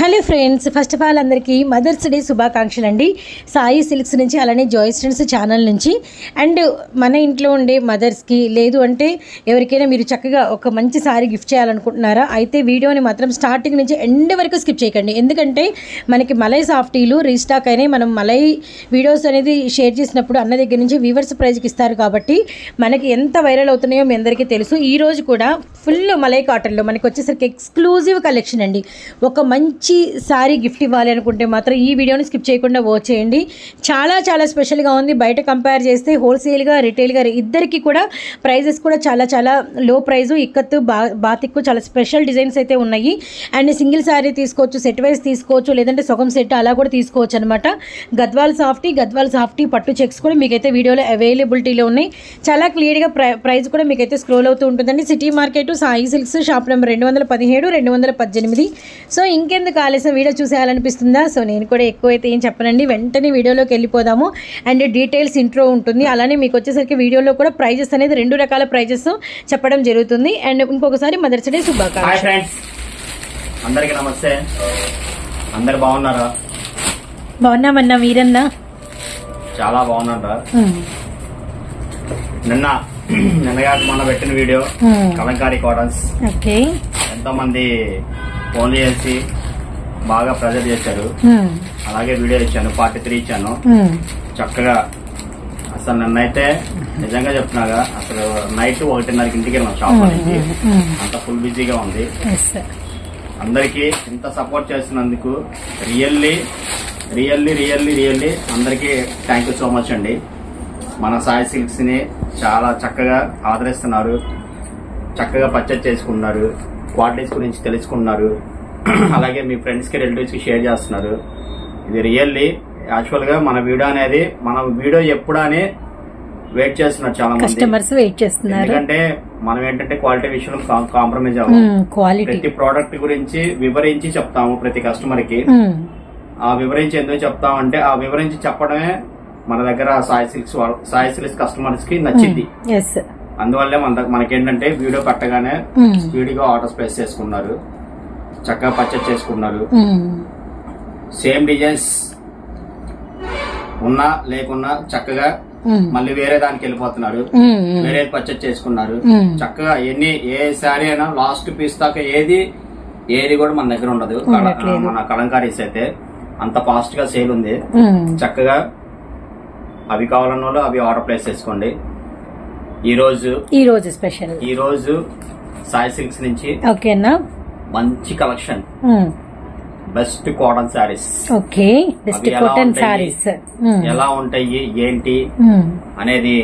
Hello friends first of all అందరికీ Mother's Day శుభాకాంక్షలు అండి సాయి సిల్క్స్ నుంచి అలానే జాయ్స్ ఫ్రెండ్స్ ఛానల్ నుంచి అండ్ మన ఇంట్లో ఉండే మదర్స్కి లేదు అంటే ఎవరికైనా మీరు చక్కగా ఒక మంచి సారీ గిఫ్ట్ చేయాలనుకుంటున్నారా అయితే వీడియోని మాత్రం స్టార్టింగ్ నుంచి ఎండ్ వరకు స్కిప్ చేయకండి ఎందుకంటే మనకి మలై సాఫ్టీలు రీస్టాక్ అయినాయి మనం మలై వీడియోస్ అనేది షేర్ చేసినప్పుడు అన్న దగ్గర నుంచి వీవర్స్ ప్రైజ్కి ఇస్తారు కాబట్టి మనకి ఎంత వైరల్ అవుతున్నాయో మీ అందరికీ తెలుసు ఈ రోజు కూడా ఫుల్ మలై కాటన్లో మనకి వచ్చేసరికి ఎక్స్క్లూజివ్ కలెక్షన్ అండి ఒక మంచి సారీ గిఫ్ట్ ఇవ్వాలి అనుకుంటే మాత్రం ఈ వీడియోని స్కిప్ చేయకుండా వాచ్ చేయండి చాలా చాలా స్పెషల్గా ఉంది బయట కంపేర్ చేస్తే హోల్సేల్గా రిటైల్గా ఇద్దరికి కూడా ప్రైజెస్ కూడా చాలా చాలా లో ప్రైజు ఇక్కత్తు బా బాతిక్కు చాలా స్పెషల్ డిజైన్స్ అయితే ఉన్నాయి అండ్ సింగిల్ శారీ తీసుకోవచ్చు సెట్ వైజ్ తీసుకోవచ్చు లేదంటే సగం సెట్ అలా కూడా తీసుకోవచ్చు అనమాట గద్వాల్ సాఫ్టీ గద్వాల్ సాఫ్టీ పట్టు చెక్స్ కూడా మీకైతే వీడియోలో అవైలబిలిటీలో ఉన్నాయి చాలా క్లియర్గా ప్రై ప్రైస్ కూడా మీకైతే స్క్రోల్ అవుతూ ఉంటుందండి city market Sai Silks shop number రెండు వందల పదిహేడు రెండు వందల పద్దెనిమిది సో ఇంకెందుకు ఆలస్యం వీడియో చూసేయాలనిపిస్తుందా సో నేను కూడా ఎక్కువైతే ఏం చెప్పనండి వెంటనే వీడియోలోకి వెళ్ళిపోదాము అండ్ డీటెయిల్స్ ఇంట్రో ఉంటుంది అలానే మీకు వచ్చేసరికి వీడియోలో కూడా ప్రైజెస్ అనేది రెండు రకాల ప్రైజెస్ చెప్పడం జరుగుతుంది అండ్ ఇంకొకసారి మదర్స్ డే హాయ్ శుభాకాంక్షలు ఫ్రెండ్స్ అందరికి నమస్తే అందరు బాగున్నారా బాగున్నామన్నా మీరన్నా చాలా బాగున్నారా నిన్న నిన్నగా మొన్న పెట్టిన వీడియో కలంకారీ కాటన్స్ ఓకే ఎంతో మంది ఫోన్ చేసి బాగా ప్రెజర్ చేశారు అలాగే వీడియో ఇచ్చాను పార్టీ త్రీ ఇచ్చాను చక్కగా అసలు నిన్నైతే నిజంగా చెప్తున్నాగా అసలు నైట్ ఒకటిన్నరకి ఇంటికి వెళ్ళాం షాప్ నుంచి అంత ఫుల్ బిజీగా ఉంది అందరికి ఇంత సపోర్ట్ చేస్తున్నందుకు రియల్లీ రియల్లీ రియల్లీ రియల్లీ అందరికి థ్యాంక్ యూ సో మచ్ అండి మన సాయి సిల్క్స్ ని చాలా చక్కగా ఆదరిస్తున్నారు చక్కగా పర్చేజ్ చేసుకున్నారు క్వాలిటీస్ గురించి తెలుసుకున్నారు అలాగే మీ ఫ్రెండ్స్ కి రిలేటివ్స్ కి షేర్ చేస్తున్నారు ఇది రియల్లీ యాక్చువల్ గా మన వీడియో అనేది మన వీడియో ఎప్పుడు అని వెయిట్ చేస్తున్నారు చాలా మంది కస్టమర్స్ వెయిట్ చేస్తున్నారు ఎందుకంటే మనం ఏంటంటే క్వాలిటీ విషయంలో కాంప్రమైజ్ అవ్వం క్వాలిటీ ప్రతి ప్రోడక్ట్ గురించి వివరించి చెప్తాము ప్రతి కస్టమర్ కి ఆ వివరించి ఎందుకు చెప్తామంటే ఆ వివరించి చెప్పడమే మన దగ్గర సాయి సిల్క్స్ వాళ్ళ- సాయి సిల్క్స్ కస్టమర్స్ కి నచ్చింది ఎస్ అందువల్లే మన దగ్గ- మనకేంటంటే వీడియో పెట్టగానే స్పీడ్ గా ఆర్డర్స్ ప్లేస్ చేసుకున్నారు చక్కగా పర్చేస్ చేసుకున్నారు సేమ్ డిజైన్స్ ఉన్నా లేకున్నా చక్కగా మళ్ళీ వేరే దానికి వెళ్ళిపోతున్నారు వేరే పర్చేస్ చేసుకున్నారు చక్కగా ఎన్ని ఏ శారీ అయినా లాస్ట్ పీస్ దాకా ఏది ఏది కూడా మన దగ్గర ఉండదు కళ- ఉండట్లేదు. మన కలంకారీస్ అయితే అంత ఫాస్ట్ గా సేల్ ఉంది చక్కగా అవి కావాలన్న వాళ్ళు అవి ఆర్డర్ ప్లేస్ చేసుకోండి ఈ రోజు ఈ రోజు స్పెషల్ ఈ రోజు సాయి సిల్క్స్ నుంచి ఓకేనా మంచి collection best cotton saris okay best అవి ఎలా కాటన్ ఉంటాయి? సారీస్ ఎలా ఉంటాయి ఏంటి అనేది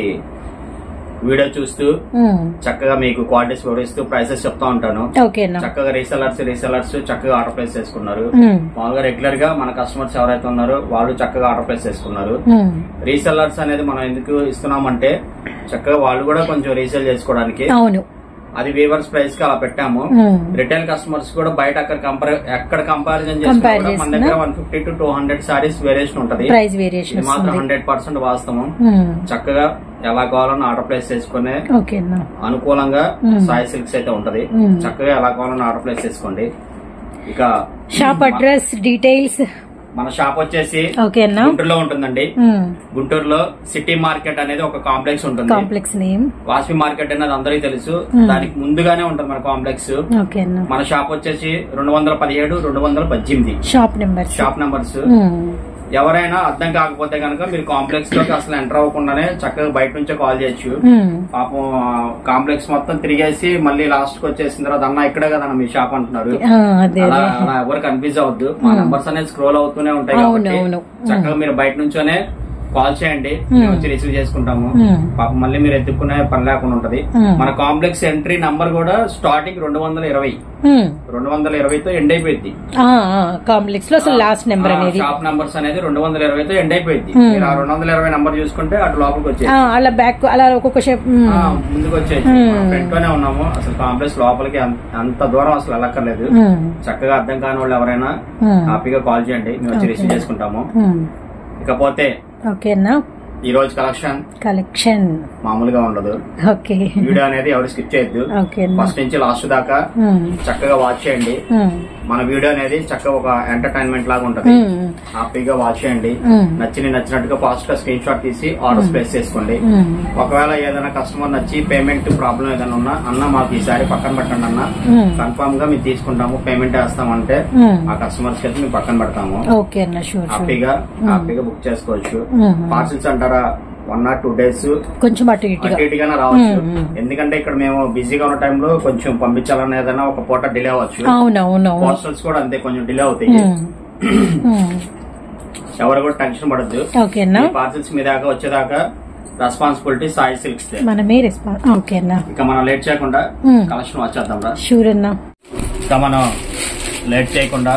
వీడియో చూస్తూ చక్కగా మీకు క్వాలిటీస్ వివరిస్తూ ప్రైసెస్ చెప్తా ఉంటాను ఓకేనా చక్కగా రీసెలర్స్ రీసెలర్స్ చక్కగా ఆర్డర్ ప్లేస్ చేసుకున్నారు మామూలుగా రెగ్యులర్ గా మన కస్టమర్స్ ఎవరైతే ఉన్నారో వాళ్ళు చక్కగా ఆర్డర్ ప్లేస్ చేసుకున్నారు రీసెల్లర్స్ అనేది మనం ఎందుకు ఇస్తున్నామంటే చక్కగా వాళ్ళు కూడా కొంచెం రీసేల్ చేసుకోవడానికి అవును అది వీవర్స్ ప్రైస్ కి అలా పెట్టాము రిటైల్ కస్టమర్స్ కూడా బయట అక్కడ కంపేర్ ఎక్కడ కంపారిజన్ Compare చేసుకున్నా మన దగ్గర one fifty to two hundred saris variation ఉంటది ప్రైస్ ఇది వేరియేషన్ మాత్రం వస్తుంది హండ్రెడ్ పర్సెంట్ వాస్తవం చక్కగా ఎలా కావాలన్నా ఆర్డర్ ప్లేస్ చేసుకునే ఓకేనా అనుకూలంగా సాయి సిల్క్స్ అయితే ఉంటది చక్కగా ఎలా కావాలన్నా ఆర్డర్ ప్లేస్ చేసుకోండి ఇక షాప్ అడ్రస్ డీటెయిల్స్ మన షాప్ వచ్చేసి ఓకేనా గుంటూరులో ఉంటుందండి గుంటూరులో సిటీ మార్కెట్ అనేది ఒక కాంప్లెక్స్ ఉంటుంది కాంప్లెక్స్ నేమ్ వాస్వి మార్కెట్ అనేది అందరికీ తెలుసు దానికి ముందుగానే ఉంటుంది మన కాంప్లెక్స్ ఓకేనా మన షాప్ వచ్చేసి రెండు వందల పదిహేడు రెండు వందల పద్దెనిమిది షాప్ నెంబర్ షాప్ నంబర్స్ ఎవరైనా అర్థం కాకపోతే కనుక మీరు కాంప్లెక్స్ లోకి అసలు ఎంటర్ అవ్వకుండానే చక్కగా బయట నుంచే కాల్ చేయొచ్చు పాపం కాంప్లెక్స్ మొత్తం తిరిగేసి మళ్ళీ లాస్ట్ కి వచ్చేసిన తర్వాత అన్న ఇక్కడే కదా మీ షాప్ అంటున్నారు అదే అలా అలా ఎవరు కన్ఫ్యూజ్ అవ్వద్దు మా నంబర్స్ అనేది స్క్రోల్ అవుతూనే ఉంటాయి అవును, కాబట్టి అవును. చక్కగా మీరు బయట నుంచోనే కాల్ చేయండి మేము వచ్చి రిసీవ్ చేసుకుంటాము పాపం మళ్ళీ మీరు ఎత్తుక్కునే పని లేకుండా ఉంటది మన కాంప్లెక్స్ ఎంట్రీ నంబర్ కూడా స్టార్టింగ్ రెండు వందల ఇరవై రెండు వందల ఇరవైతో ఎండ్ అయిపోయింది కాంప్లెక్స్ లో అసలు లాస్ట్ నెంబర్ అనేది షాప్ నంబర్స్ అనేది రెండు వందల ఇరవైతో ఎండ్ అయిపోయింది మీరు ఆ రెండు వందల ఇరవై నంబర్ చూసుకుంటే అటు లోపలికి వచ్చేది ఆ, అలా బ్యాక్ అలా ఒక్కొక్క షేప్ ఆ, ముందుకు వచ్చేది ఫ్రంట్ లోనే ఉన్నాము అసలు కాంప్లెక్స్ లోపలికి అం- అంత దూరం అసలు వెళ్ళక్కర్లేదు చక్కగా అర్థం కాని వాళ్ళు ఎవరైనా హ్యాపీగా కాల్ చేయండి మేము వచ్చి రిసీవ్ చేసుకుంటాము ఇకపోతే ఓకేనా ఈ రోజు కలెక్షన్ కలెక్షన్ మామూలుగా ఉండదు ఓకే వీడియో అనేది ఎవరు స్కిప్ చేయొద్దు ఓకే ఫస్ట్ నుంచి లాస్ట్ దాకా చక్కగా వాచ్ చేయండి మన వీడియో అనేది చక్కగా ఒక ఎంటర్టైన్మెంట్ లాగా ఉంటది హ్యాపీగా వాచ్ చేయండి నచ్చిన నచ్చినట్టుగా ఫాస్ట్ గా స్క్రీన్ షాట్ తీసి ఆర్డర్స్ ప్లేస్ చేసుకోండి ఒకవేళ ఏదైనా కస్టమర్ నచ్చి పేమెంట్ ప్రాబ్లం ఏదైనా ఉన్నా అన్న మాకు ఈసారి పక్కన పెట్టండి అన్న కన్ఫర్మ్ గా మేము తీసుకుంటాము పేమెంట్ వేస్తామంటే ఆ కస్టమర్స్ కి అయితే మేము పక్కన పెడతాము ఓకే అన్న షూర్ షూర్ హ్యాపీగా హ్యాపీగా బుక్ చేసుకోవచ్చు పార్సిల్స్ అంటారా వన్ ఆర్ టూ డేస్ కొంచెం అటు ఇటుగా అటు ఇటుగానే రావచ్చు ఎందుకంటే ఇక్కడ మేము బిజీగా ఉన్న టైంలో కొంచెం పంపించాలన్న ఏదైనా ఒక పూట డిలే అవ్వచ్చు అవునవును పోస్టల్స్ కూడా అంతే కొంచెం డిలే అవుతాయి ఎవరు కూడా టెన్షన్ పడద్దు ఓకే అన్న ఈ పార్సిల్స్ మీ దాకా వచ్చేదాకా రెస్పాన్సిబిలిటీ సాయి సిల్క్స్ దే. మనమే రెస్పాన్స్ ఓకే అన్న ఇక మనం లేట్ చేయకుండా Hmm. కలెక్షన్ వచ్చేద్దాం రా షూర్ అన్న ఇక మనం లేట్ చేయకుండా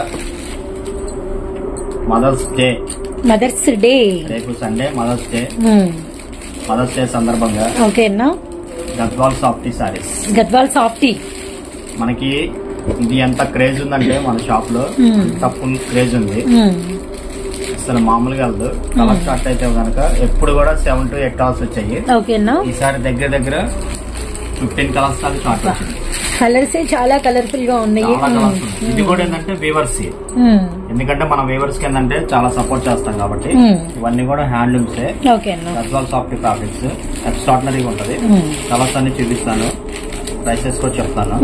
మదర్స్ డే మదర్స్ డే రేపు Sunday Mother's Day Mother's day సందర్భంగా ఓకే అన్న గద్వాల్ సాఫ్టీ సారీస్ గద్వాల్ సాఫ్టీ మనకి ఇది ఎంత క్రేజ్ ఉందంటే మన షాప్ లో Hmm. అంత ఫుల్ క్రేజ్ ఉంది అసలు మామూలుగా వెళ్దు కలర్ స్టార్ట్ అయితే కనుక ఎప్పుడు కూడా సెవెన్ టు ఎయిట్ అవర్స్ వచ్చాయి ఓకే అన్న ఈసారి దగ్గర దగ్గర ఫిఫ్టీన్ కలర్స్ దాకా స్టార్ట్ వచ్చింది కలర్స్ చాలా కలర్ఫుల్ గా ఉన్నాయి చాలా కలర్స్ ఉన్నాయి. ఇది కూడా ఏంటంటే వీవర్స్ ఎందుకంటే మనం వీవర్స్ కి ఏంటంటే చాలా సపోర్ట్ చేస్తాం కాబట్టి Hmm. ఇవన్నీ కూడా హ్యాండ్లూమ్స్ ఓకే అన్న గద్వాల్ సాఫ్ట్ ఫ్యాబ్రిక్స్ ఎక్స్ట్రాడినరీగా ఉంటది Hmm. కలర్స్ అన్ని చూపిస్తాను ప్రైసెస్ కూడా చెప్తాను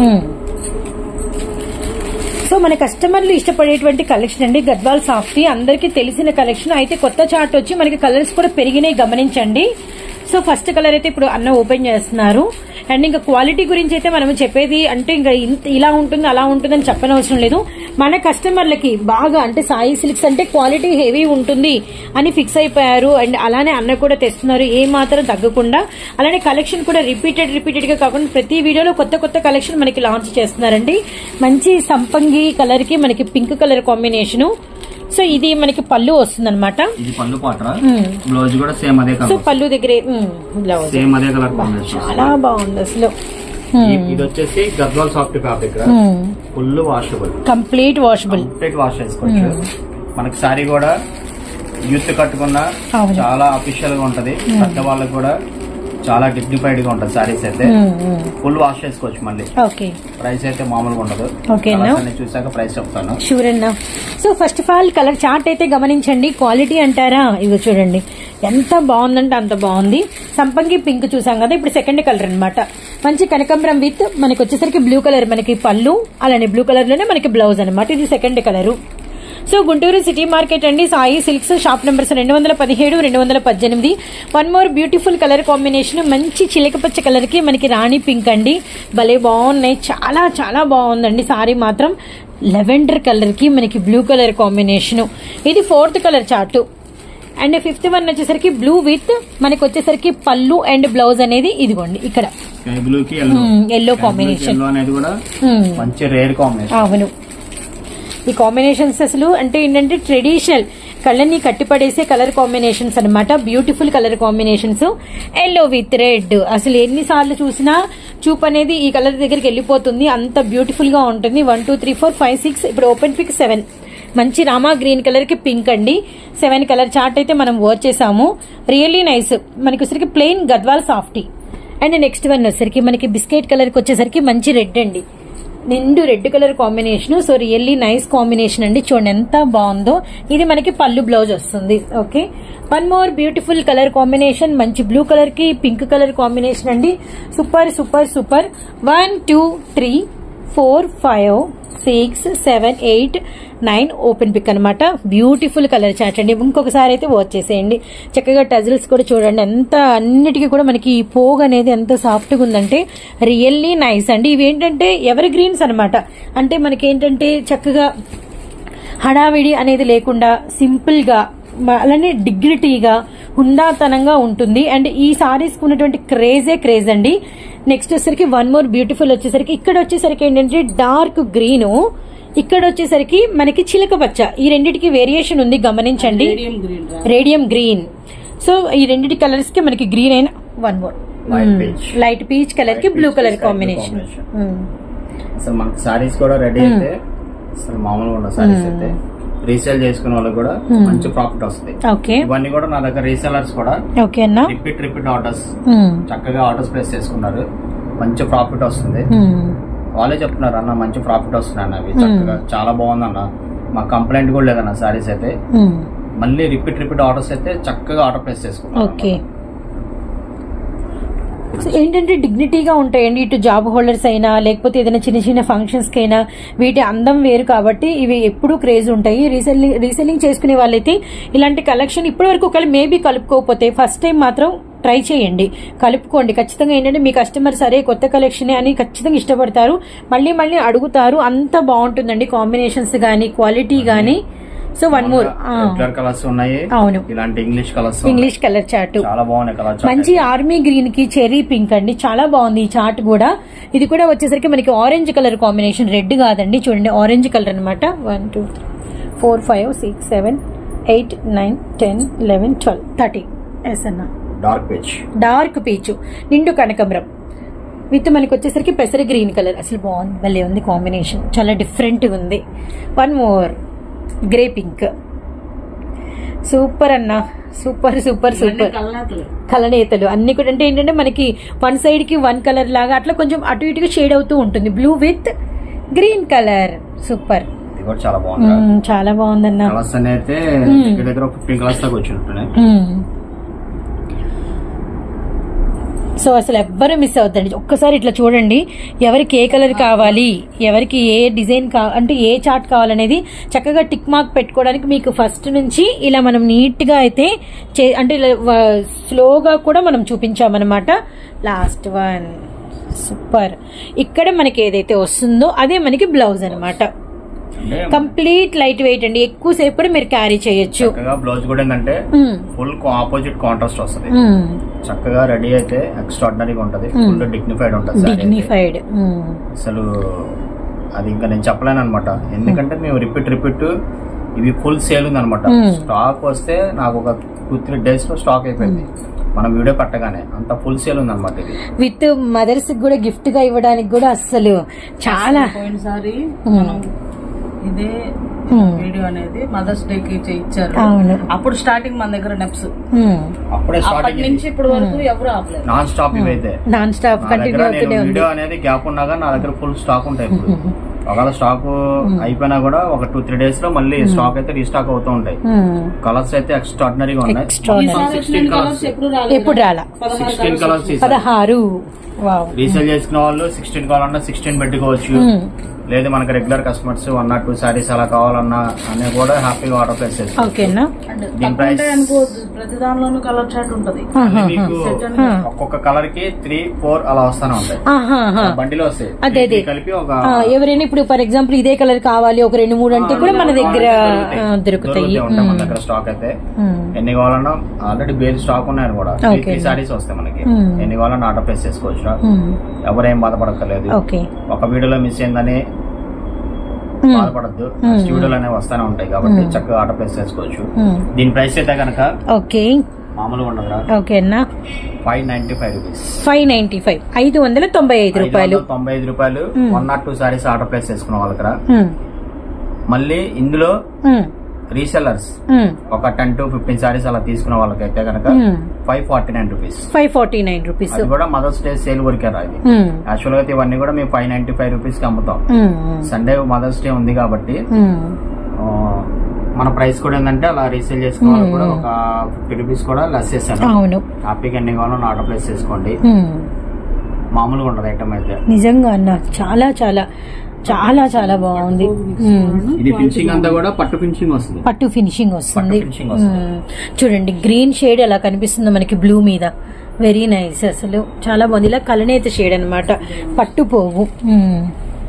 సో మన కస్టమర్లు ఇష్టపడేటువంటి కలెక్షన్ అండి గద్వాల్ సాఫ్టీ అందరికీ తెలిసిన కలెక్షన్ అయితే కొత్త చార్ట్ వచ్చి మనకి కలర్స్ కూడా పెరిగినాయి గమనించండి సో ఫస్ట్ కలర్ అయితే ఇప్పుడు అన్న ఓపెన్ చేస్తున్నారు అండ్ ఇంకా క్వాలిటీ గురించి అయితే మనం చెప్పేది అంటే ఇంకా ఇంత ఇలా ఉంటుంది అలా ఉంటుందని చెప్పనవసరం లేదు మన కస్టమర్లకి బాగా అంటే సాయి సిల్క్స్ అంటే క్వాలిటీ హెవీ ఉంటుంది అని ఫిక్స్ అయిపోయారు అండ్ అలానే అన్న కూడా తెస్తున్నారు ఏ మాత్రం తగ్గకుండా అలానే కలెక్షన్ కూడా రిపీటెడ్ రిపీటెడ్ గా కాకుండా ప్రతి వీడియోలో కొత్త కొత్త కలెక్షన్ మనకి లాంచ్ చేస్తున్నారండి మంచి సంపంగి కలర్ కి మనకి పింక్ కలర్ కాంబినేషన్ సో ఇది మనకి పళ్ళు వస్తుందన్నమాట ఇది పళ్ళు పాట బ్లౌజ్ కూడా సేమ్ అదే సో కలర్ పళ్ళు దగ్గరే బ్లౌజ్ సేమ్ అదే కలర్ కాంబినేషన్ చాలా బాగుంది అసలు ఇది వచ్చేసి Gadwal soft fabric full washable complete washable complete wash చేసుకోవచ్చు మనకి సారీ కూడా యూత్ కట్టుకున్నా అవును. చాలా అఫీషియల్ గా ఉంటది పెద్ద వాళ్ళకి కూడా చాలా డిగ్నిఫైడ్ గా ఉంటది సారీస్ అయితే ఫుల్ వాష్ చేసుకోవచ్చు మళ్ళీ ఓకే ప్రైస్ అయితే మామూలుగా ఉండదు ఓకేనా? Colours అన్ని చూసాక ప్రైస్ చెప్తాను షూర్ అన్న so first of all colour chart అయితే గమనించండి క్వాలిటీ అంటారా ఇవి చూడండి ఎంత బాగుందంటే అంత బాగుంది సంపంగి పింక్ చూసాం కదా ఇప్పుడు సెకండ్ కలర్ అన్నమాట మంచి కనకంబరం విత్ మనకి వచ్చేసరికి బ్లూ కలర్ మనకి పళ్ళు అలానే బ్లూ కలర్ లోనే మనకి బ్లౌజ్ అనమాట ఇది second colour so Guntur city market అండి సాయి సిల్క్స్ షాప్ నెంబర్స్ రెండు వందల పదిహేడు రెండు వందల పద్దెనిమిది one more beautiful colour combination మంచి చిలకపచ్చ కలర్ కి మనకి రాణి పింక్ అండి భలే బాగున్నాయి చాలా చాలా బాగుందండి సారీ మాత్రం లెవెండర్ కలర్ కి మనకి బ్లూ కలర్ కాంబినేషన్ ఇది fourth colour chart and fifth one వచ్చేసరికి బ్లూ విత్ మనకి వచ్చేసరికి పళ్ళు అండ్ బ్లౌజ్ అనేది ఇదిగోండి ఇక్కడ స్కై బ్లూ కి ఎల్లో ఎల్లో కాంబినేషన్ ఎల్లో అనేది కూడా మంచి రేర్ కాంబినేషన్ అవును ఈ కాంబినేషన్స్ అసలు అంటే ఏంటంటే ట్రెడిషనల్ కళ్ళని కట్టిపడేసే కలర్ కాంబినేషన్స్ అన్నమాట beautiful colour combinations yellow with red అసలు ఎన్నిసార్లు చూసినా చూప్ అనేది ఈ కలర్ దగ్గరికి వెళ్ళిపోతుంది అంత బ్యూటిఫుల్ గా ఉంటుంది one two three four five six ఇప్పుడు ఓపెన్ పిక్ సెవెన్ మంచి రామా గ్రీన్ కలర్ కి పింక్ అండి సెవెన్ కలర్ చార్ట్ అయితే మనం వర్క్ చేసాము రియల్లీ నైస్ మనకి వచ్చేసరికి plain Gadwal softy and next one వచ్చేసరికి మనకి బిస్కెట్ కలర్ కి వచ్చేసరికి మంచి రెడ్ అండి నిండు red colour combination so really nice combination అండి చూడండి ఎంత బాగుందో ఇది మనకి పళ్ళు బ్లౌజ్ వస్తుంది okay one more beautiful colour combination మంచి బ్లూ కలర్ కి పింక్ కలర్ కాంబినేషన్ అండి super super super one two three four five six seven eight nine open pick అనమాట బ్యూటిఫుల్ కలర్ చార్ట్ అండి ఇంకొకసారి అయితే వాచ్ చేసేయండి చక్కగా టజిల్స్ కూడా చూడండి ఎంత అన్నిటికీ కూడా మనకి ఈ పోగ్ అనేది ఎంత సాఫ్ట్గా ఉందంటే రియల్లీ నైస్ అండి ఇవి ఏంటంటే ఎవరి గ్రీన్స్ అనమాట అంటే మనకి ఏంటంటే చక్కగా హడావిడి అనేది లేకుండా సింపుల్ గా మ- అలానే డిగ్నిటీగా హుందాతనంగా ఉంటుంది అండ్ ఈ సారీస్ ఉన్నటువంటి క్రేజే క్రేజ్ అండి నెక్స్ట్ వచ్చేసరికి వన్ మోర్ బ్యూటిఫుల్ వచ్చేసరికి ఇక్కడ వచ్చేసరికి ఏంటంటే డార్క్ గ్రీన్ ఇక్కడ వచ్చేసరికి మనకి చిలక పచ్చ ఈ రెండిటికి వేరియేషన్ ఉంది గమనించండి రేడియం గ్రీన్ సో ఈ రెండిటి కలర్స్ కి మనకి గ్రీన్ అయిన one more Light peach. Light peach colour కి Light blue peach colour sky blue combination అసలు మనకి సారీస్ కూడా రెడీ అయితే అసలు మామూలుగా ఉండదు సారీస్ అయితే రీసేల్ చేసుకునే వాళ్ళకి కూడా Hmm. మంచి ప్రాఫిట్ వస్తుంది ఓకే ఇవన్నీ కూడా నా దగ్గర రీసెలర్స్ కూడా ఓకే అన్న రిపీట్ రిపీట్ ఆర్డర్స్ ఉమ్, చక్కగా ఆర్డర్స్ ప్లేస్ చేసుకున్నారు మంచి ప్రాఫిట్ వస్తుంది ఉమ్, వాళ్ళే చెప్తున్నారు అన్న మంచి ప్రాఫిట్ వస్తుంది అన్న అవి Hmm. చక్కగా చాలా బాగుందన్న మా కంప్లైంట్ కూడా లేదన్న సారీస్ అయితే ఉమ్. మళ్ళీ రిపీట్ రిపీట్ ఆర్డర్స్ అయితే చక్కగా ఆర్డర్ ప్లేస్ చేసుకున్నాం ఓకే సో ఏంటంటే డిగ్నిటీగా ఉంటాయండి ఇటు జాబ్ హోల్డర్స్ అయినా లేకపోతే ఏదైనా చిన్న చిన్న ఫంక్షన్స్కి అయినా వీటి అందం వేరు కాబట్టి ఇవి ఎప్పుడూ క్రేజ్ ఉంటాయి రీసెల్లింగ్ రీసెల్లింగ్ చేసుకునే వాళ్ళైతే ఇలాంటి కలెక్షన్ ఇప్పటి వరకు ఒకవేళ మేబీ కలుపుకోకపోతే ఫస్ట్ టైం మాత్రం ట్రై చేయండి కలుపుకోండి ఖచ్చితంగా ఏంటంటే మీ కస్టమర్ సరే కొత్త కలెక్షన్ అని ఖచ్చితంగా ఇష్టపడతారు మళ్ళీ మళ్ళీ అడుగుతారు అంత బాగుంటుందండి కాంబినేషన్స్ కానీ క్వాలిటీ కానీ so one more regular colours ఉన్నాయి అవును ఇలాంటి English colours English colour chart చాలా బాగున్నాయి కలర్ మంచి ఆర్మీ గ్రీన్ కి చెరీ పింక్ అండి చాలా బాగుంది ఈ చార్ట్ కూడా ఇది కూడా వచ్చేసరికి మనకి ఆరెంజ్ కలర్ కాంబినేషన్ రెడ్ కాదండి చూడండి ఆరెంజ్ కలర్ అనమాట one two three four five six seven eight nine ten eleven twelve thirteen yes అన్న డార్క్ పేజ్ డార్క్ పీచు నిండు కనకమరం విత్ మనకి వచ్చేసరికి పెసర గ్రీన్ కలర్ అసలు బాగుంది భలే ఉంది కాంబినేషన్ చాలా డిఫరెంట్ ఉంది one more grey pink super అన్న సూపర్ సూపర్ సూపర్ కలనేతలు అన్ని కూడా అంటే ఏంటంటే మనకి వన్ సైడ్ కి వన్ కలర్ లాగా అట్లా కొంచెం అటు ఇటుగా షేడ్ అవుతూ ఉంటుంది blue with green colour super ఇది కూడా చాలా బాగుంది మ్మ్, చాలా బాగుందన్న కలర్స్ అన్ని అయితే Hmm. దగ్గర దగ్గర ఫిఫ్టీన్ కలర్స్ దాకా వచ్చినట్టున్నాయి మ్మ్. సో అసలు ఎవ్వరూ మిస్ అవుతండి ఒక్కసారి ఇట్లా చూడండి ఎవరికి ఏ కలర్ కావాలి ఎవరికి ఏ డిజైన్ కా అంటే ఏ చార్ట్ కావాలనేది చక్కగా టిక్ మార్క్ పెట్టుకోవడానికి మీకు ఫస్ట్ నుంచి ఇలా మనం నీట్ గా అయితే చే- అంటే ఇలా వ- స్లోగా కూడా మనం చూపించామన్నమాట లాస్ట్ వన్ సూపర్ ఇక్కడ మనకి ఏదైతే వస్తుందో అదే మనకి బ్లౌజ్ అన్నమాట అంటే కంప్లీట్ లైట్ వెయిట్ అండి ఎక్కువసేపు కూడా మీరు క్యారీ చేయొచ్చు చక్కగా బ్లౌజ్ కూడా ఏంటంటే మ్మ్. ఫుల్ ఆపోజిట్ కాంట్రాస్ట్ వస్తుంది మ్మ్. చక్కగా రెడీ అయితే ఎక్స్ట్రాడినరీగా ఉంటది ఫుల్ డిగ్నిఫైడ్ ఉంటది saree అయితే. డిగ్నిఫైడ్ మ్మ్. అసలు అది ఇంకా నేను చెప్పలేను అనమాట ఎందుకంటే మేము రిపీట్ రిపీట్ ఇవి ఫుల్ సేల్ ఉంది అనమాట Hmm. స్టాక్ వస్తే నాకు ఒక టూ త్రీ డేస్ లో స్టాక్ అయిపోయింది మనం వీడియో పెట్టగానే అంత ఫుల్ సేల్ ఉంది అనమాట ఇది విత్ మదర్స్ కూడా గిఫ్ట్ గా ఇవ్వడానికి కూడా అస్సలు చాలా పోయినసారి మ్మ్. మనం ఇదే మ్మ్. వీడియో అనేది మదర్స్ డే కి చే- ఇచ్చారు అవును అప్పుడు స్టార్టింగ్ మన దగ్గర నెప్స్ మ్మ్. అప్పుడే అప్పటి స్టార్టింగ్ నుంచి ఇప్పటి వరకు ఎవరు ఆపలేదు నాన్ స్టాప్ ఇవైతే నాన్ స్టాప్ నా కంటిన్యూ దగ్గర అవుతూనే నేను ఉంది వీడియో అనేది గ్యాప్ ఉన్నా కానీ నా దగ్గర ఫుల్ స్టాక్ ఉంటాయి ఇప్పుడు ఒకవేళ స్టాక్ అయిపోయినా కూడా ఒక టూ త్రీ డేస్ లో మళ్ళీ స్టాక్ అయితే రీస్టాక్ అవుతూ ఉంటాయి మ్మ్. కలర్స్ అయితే ఎక్స్ట్రాడినరీగా ఉన్నాయి Extraordinary. ఈసారి సిక్స్టీన్ వచ్చిన కలర్స్ colours ఎప్పుడు రాలేదు ఎప్పుడు రాలా పదహారు సిక్స్టీన్ colours కలర్స్ పదహారు వావ్ రీసేల్ చేసుకున్న వాళ్ళు సిక్స్టీన్ కావాలన్నా సిక్స్టీన్ పెట్టుకోవచ్చు మ్మ్. లేదు మనకి regular customers one not two saris అలా కావాలన్నా అన్నీ కూడా హ్యాపీగా ఆర్డర్ ప్లేస్ చేసుకోవచ్చు ఓకేనా అంటే దీని తక్కువ price- ఉంటాయి అనుకోవద్దు ప్రతి దానిలోనూ కలర్ చార్ట్ ఉంటది ఆహా, మీకు ఆహా. ఒక్కొక్క కలర్ కి త్రీ ఫోర్ అలా వస్తానే ఉంటాయి ఆహా, ఆహా. బండిలో వస్తాయి అదే, అదే. Three కలిపి ఒక ఆ, ఎవరైనా ఇప్పుడు ఫర్ ఎగ్జాంపుల్ ఇదే కలర్ కావాలి ఒక రెండు మూడు అంటే కూడా మన దగ్గర ఆ, దొరుకుతాయి ఉంటాయి మన మ్మ్. దగ్గర స్టాక్ అయితే మ్మ్. ఎన్ని కావాలన్నా ఆల్రెడీ బేల్ స్టాక్ ఉన్నాయి కూడా Okay. త్రీ సారీస్ వస్తాయి మనకి Hmm. ఎన్ని కావాలన్నా ఆర్డర్ ప్లేస్ చేసుకోవచ్చు మ్మ్. ఎవరేం బాధపడక్కర్లేదు ఓకే ఒక వీడియోలో మిస్ అయిందని మ్మ్. బాధపడద్దు నెక్స్ట్ వీడియోలు అనేవి వస్తానే ఉంటాయి కాబట్టి Hmm. చక్కగా ఆర్డర్ ప్లేస్ చేసుకోవచ్చు మ్మ్. దీని ప్రైస్ అయితే కనుక ఓకే మామూలుగా ఉండదురా ఓకే అన్నా five ninety five rupees five ninety five ఐదు వందల తొంభై ఐదు రూపాయలు తొంభై ఐదు రూపాయలు Hmm. One not two saris order place చేసుకున్న వాళ్ళకి మ్మ్. మళ్ళీ ఇందులో మ్మ్. రీసెల్లర్స్ మ్మ్. ఒక టెన్ టు ఫిఫ్టీన్ సారీస్ అలా తీసుకున్న వాళ్ళకైతే కనుక మ్మ్. Five forty nine rupees five forty nine rupees అది కూడా మదర్స్ డే సేల్ వరకే రా ఇది మ్మ్. యాక్చువల్ గా అయితే ఇవన్నీ కూడా మేము ఫైవ్ నైన్టీ ఫైవ్ రూపీస్ కి అమ్ముతాం మ్మ్. సండే మదర్స్ డే ఉంది కాబట్టి మ్మ్. ఆ, మన ప్రైస్ కూడా ఏంటంటే అలా రీసేల్ చేసుకోవాలి Hmm. కూడా ఒక ఫిఫ్టీ రూపీస్ కూడా లెస్ చేశాను అవును హ్యాపీగా ఎన్ని కావాలో ఆర్డర్ ప్లేస్ చేసుకోండి మ్మ్. మామూలుగా ఉండదు ఐటమ్ అయితే నిజంగా అన్న చాలా చాలా చాలా చాలా బాగుంది మ్మ్. ఇది ఫినిషింగ్ అంతా కూడా పట్టు ఫినిషింగ్ వస్తుంది పట్టు ఫినిషింగ్ వస్తుంది పట్టు finishing వస్తుంది. మ్మ్. చూడండి గ్రీన్ షేడ్ ఎలా కనిపిస్తుందో మనకి బ్లూ మీద వెరీ నైస్ అసలు చాలా బాగుంది ఇలా కలనేత షేడ్ అన్నమాట పట్టు పోవు మ్మ్.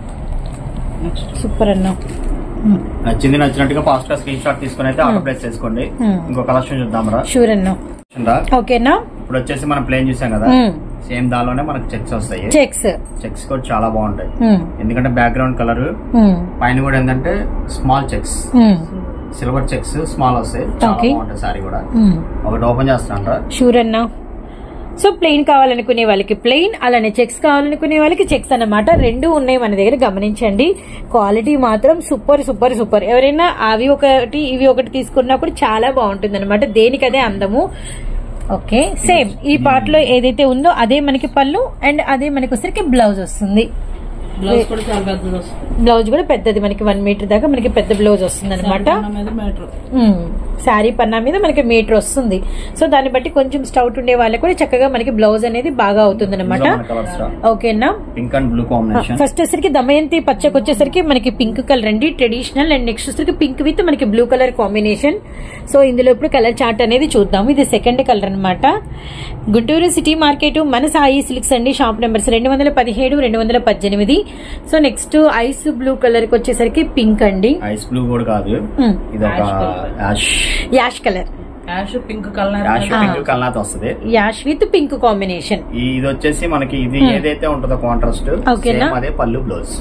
సూపర్ అన్న మ్మ్. నచ్చింది నచ్చినట్టుగా ఫాస్ట్ గా స్క్రీన్ షాట్ తీసుకుని అయితే ఆర్డర్ ప్లేస్ చేసుకోండి Hmm. ఇంకో కలెక్షన్ చూద్దాం రా షూర్ అన్న చూడండిరా. ఓకేనా ఇప్పుడు వచ్చేసి మనం ప్లేన్ చూసాం కదా సేమ్ దానిలోనే మనకు చెక్స్ వస్తాయి చెక్స్ చెక్స్ కూడా చాలా బాగుంటాయి ఎందుకంటే బ్యాక్గ్రౌండ్ కలర్ పైన కూడా ఏంటంటే small checks silver checks small వస్తాయి చాలా Okay. బాగుంటాయి సారీ కూడా ఒకటి ఓపెన్ చేస్తాను షూర్ అన్న సో ప్లెయిన్ కావాలనుకునే వాళ్ళకి ప్లెయిన్ అలానే చెక్స్ కావాలనుకునే వాళ్ళకి చెక్స్ అన్నమాట రెండు ఉన్నాయి మన దగ్గర గమనించండి క్వాలిటీ మాత్రం సూపర్ సూపర్ సూపర్ ఎవరైనా అవి ఒకటి ఇవి ఒకటి తీసుకున్నప్పుడు చాలా బాగుంటుంది అనమాట దేనికదే అందము ఓకే సేమ్ ఈ పార్ట్ లో ఏదైతే ఉందో అదే మనకి పళ్ళు అండ్ అదే మనకి వచ్చరికి బ్లౌజ్ వస్తుంది బ్లౌజ్ కూడా చాలా పెద్దది వస్తుంది బ్లౌజ్ కూడా పెద్దది మనకి వన్ మీటర్ దాకా మనకి పెద్ద బ్లౌజ్ వస్తుంది అనమాట అన్నం మీద మీటర్ శారీ పన్నా మీద మనకి మీటర్ వస్తుంది సో దాన్ని బట్టి కొంచెం స్టౌట్ ఉండే వాళ్ళకి కూడా చక్కగా మనకి బ్లౌజ్ అనేది బాగా అవుతుంది అనమాట కలర్స్ రా ఓకేనా pink and blue combination first వచ్చేసరికి దమయంతి పచ్చకి వచ్చేసరికి మనకి పింక్ కలర్ అండి ట్రెడిషనల్ అండ్ నెక్స్ట్ వచ్చేసరికి పింక్ విత్ మనకి బ్లూ కలర్ కాంబినేషన్ సో ఇందులో ఇప్పుడు కలర్ చార్ట్ అనేది చూద్దాము ఇది సెకండ్ కలర్ అన్నమాట గుంటూరు సిటీ మార్కెట్ మన సాయి సిల్క్స్ అండి షాప్ నెంబర్స్ రెండు వందల పదిహేడు రెండు వందల పద్దెనిమిది so next ice blue colour కి వచ్చేసరికి పింక్ అండి ఐస్ బ్లూ కూడా కాదు మ్మ్. ఇది ఒక Ash colour. Ash ash colour ash pink colour ash ఆ. పింక్ కల్నాథ్ వస్తుంది యాష్ విత్ పింక్ కాంబినేషన్ ఈ ఇది వచ్చేసి మనకి ఇది Hmm. ఏదైతే ఉంటుందో కాంట్రాస్ట్ ఓకేనా? అదే పళ్ళు బ్లౌజ్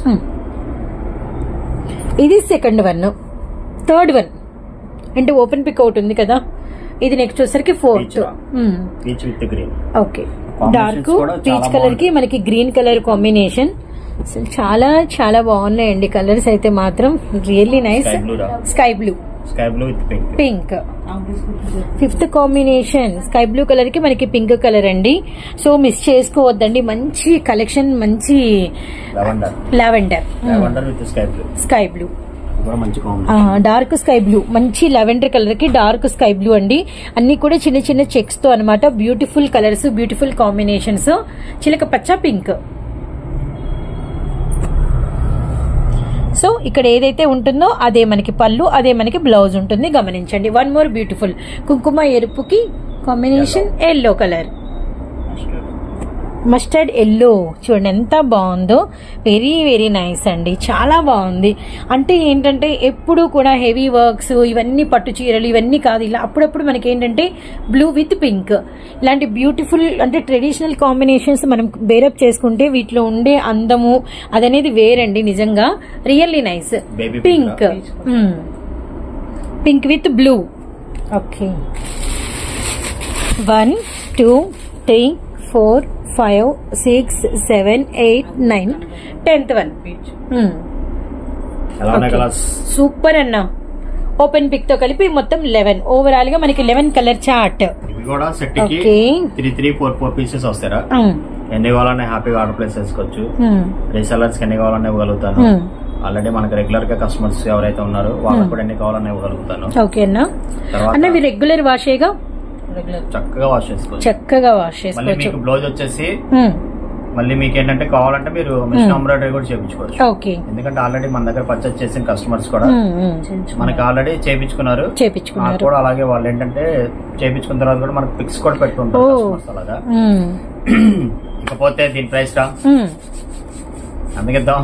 ఇది సెకండ్ వన్ థర్డ్ వన్ అంటే ఓపెన్ పిక్ అవుట్ ఉంది కదా ఇది నెక్స్ట్ వచ్చేసరికి ఫోర్త్ Peach రా. Peach with green okay Combinations dark కూడా పీచ్ చాలా కలర్ కి బాగుంటాయి. మనకి గ్రీన్ కలర్ కాంబినేషన్ అసలు చాలా చాలా బాగున్నాయండి కలర్స్ అయితే మాత్రం రియల్లీ నైస్ స్కై బ్లూ రా sky blue sky blue with pink pink fifth combination sky blue colour కి మనకి పింక్ కలర్ అండి సో మిస్ చేసుకోవద్దండి మంచి కలెక్షన్ మంచి lavender lavender lavender with sky blue sky blue కూడా మంచి కాంబినేషన్ డార్క్ స్కై బ్లూ మంచి లెవెండర్ కలర్ కి డార్క్ స్కై బ్లూ అండి అన్ని కూడా చిన్న చిన్న చెక్స్ తో అనమాట బ్యూటిఫుల్ కలర్స్ బ్యూటిఫుల్ కాంబినేషన్స్ చిలక పచ్చ పింక్ సో ఇక్కడ ఏదైతే ఉంటుందో అదే మనకి పళ్ళు అదే మనకి బ్లౌజ్ ఉంటుంది గమనించండి వన్ మోర్ బ్యూటిఫుల్ కుంకుమ ఎరుపుకి combination yellow colour mustard yellow చూడండి ఎంత బాగుందో వెరీ వెరీ నైస్ అండి చాలా బాగుంది అంటే ఏంటంటే ఎప్పుడు కూడా హెవీ వర్క్స్ ఇవన్నీ పట్టు చీరలు ఇవన్నీ కాదు ఇలా అప్పుడప్పుడు మనకి ఏంటంటే బ్లూ విత్ పింక్ ఇలాంటి బ్యూటిఫుల్ అంటే ట్రెడిషనల్ కాంబినేషన్స్ మనం బేరప్ చేసుకుంటే వీటిలో ఉండే అందము అదనేది వేరండి నిజంగా really nice Baby pink pink pink with blue okay one two three four five six seven eight nine tenth one peach ఎలా ఉన్నాయి Okay. కలర్స్ సూపర్ అన్న ఓపెన్ పిక్ తో కలిపి మొత్తం లెవెన్ ఓవరాల్ గా మనకి లెవెన్ కలర్ చార్ట్ ఇవి కూడా సెట్ కి Okay. Three three four four pieces వస్తారా ఎన్ని కావాలన్నా హ్యాపీగా ఆర్డర్ ప్లేస్ చేసుకోవచ్చు రీసెలర్స్ కి ఎన్ని కావాలన్నా ఇవ్వగలుగుతాను Hmm. ఆల్రెడీ మనకి రెగ్యులర్ గా కస్టమర్స్ ఎవరైతే ఉన్నారో వాళ్ళకి కూడా ఎన్ని కావాలన్నా ఇవ్వగలుగుతాను ఓకే అన్న తర్వాత అన్న ఇవి రెగ్యులర్ వాషేగా రెగ్యులర్ చక్కగా వాష్ చేసుకోవచ్చు చక్కగా వాష్ మళ్ళీ చేసుకోవచ్చు మీకు బ్లౌజ్ వచ్చేసి Hmm. మళ్ళీ మీకు ఏంటంటే కావాలంటే మీరు మిషన్ ఎంబ్రాయిడరీ కూడా చేయించుకోవచ్చు ఓకే ఎందుకంటే ఆల్రెడీ మన దగ్గర పర్చేస్ చేసిన కస్టమర్స్ కూడా Hmm, hmm. మనకి ఆల్రెడీ చేయించుకున్నారు నాకు చేపించుకున్నారు కూడా అలాగే వాళ్ళు ఏంటంటే చేయించుకున్న తర్వాత కూడా మనకు పిక్స్ కూడా పెట్టుకుంటారు Oh. కస్టమర్స్ అలాగా Hmm. ఇకపోతే దీని ప్రైస్ రా Hmm. అందుకిద్దాం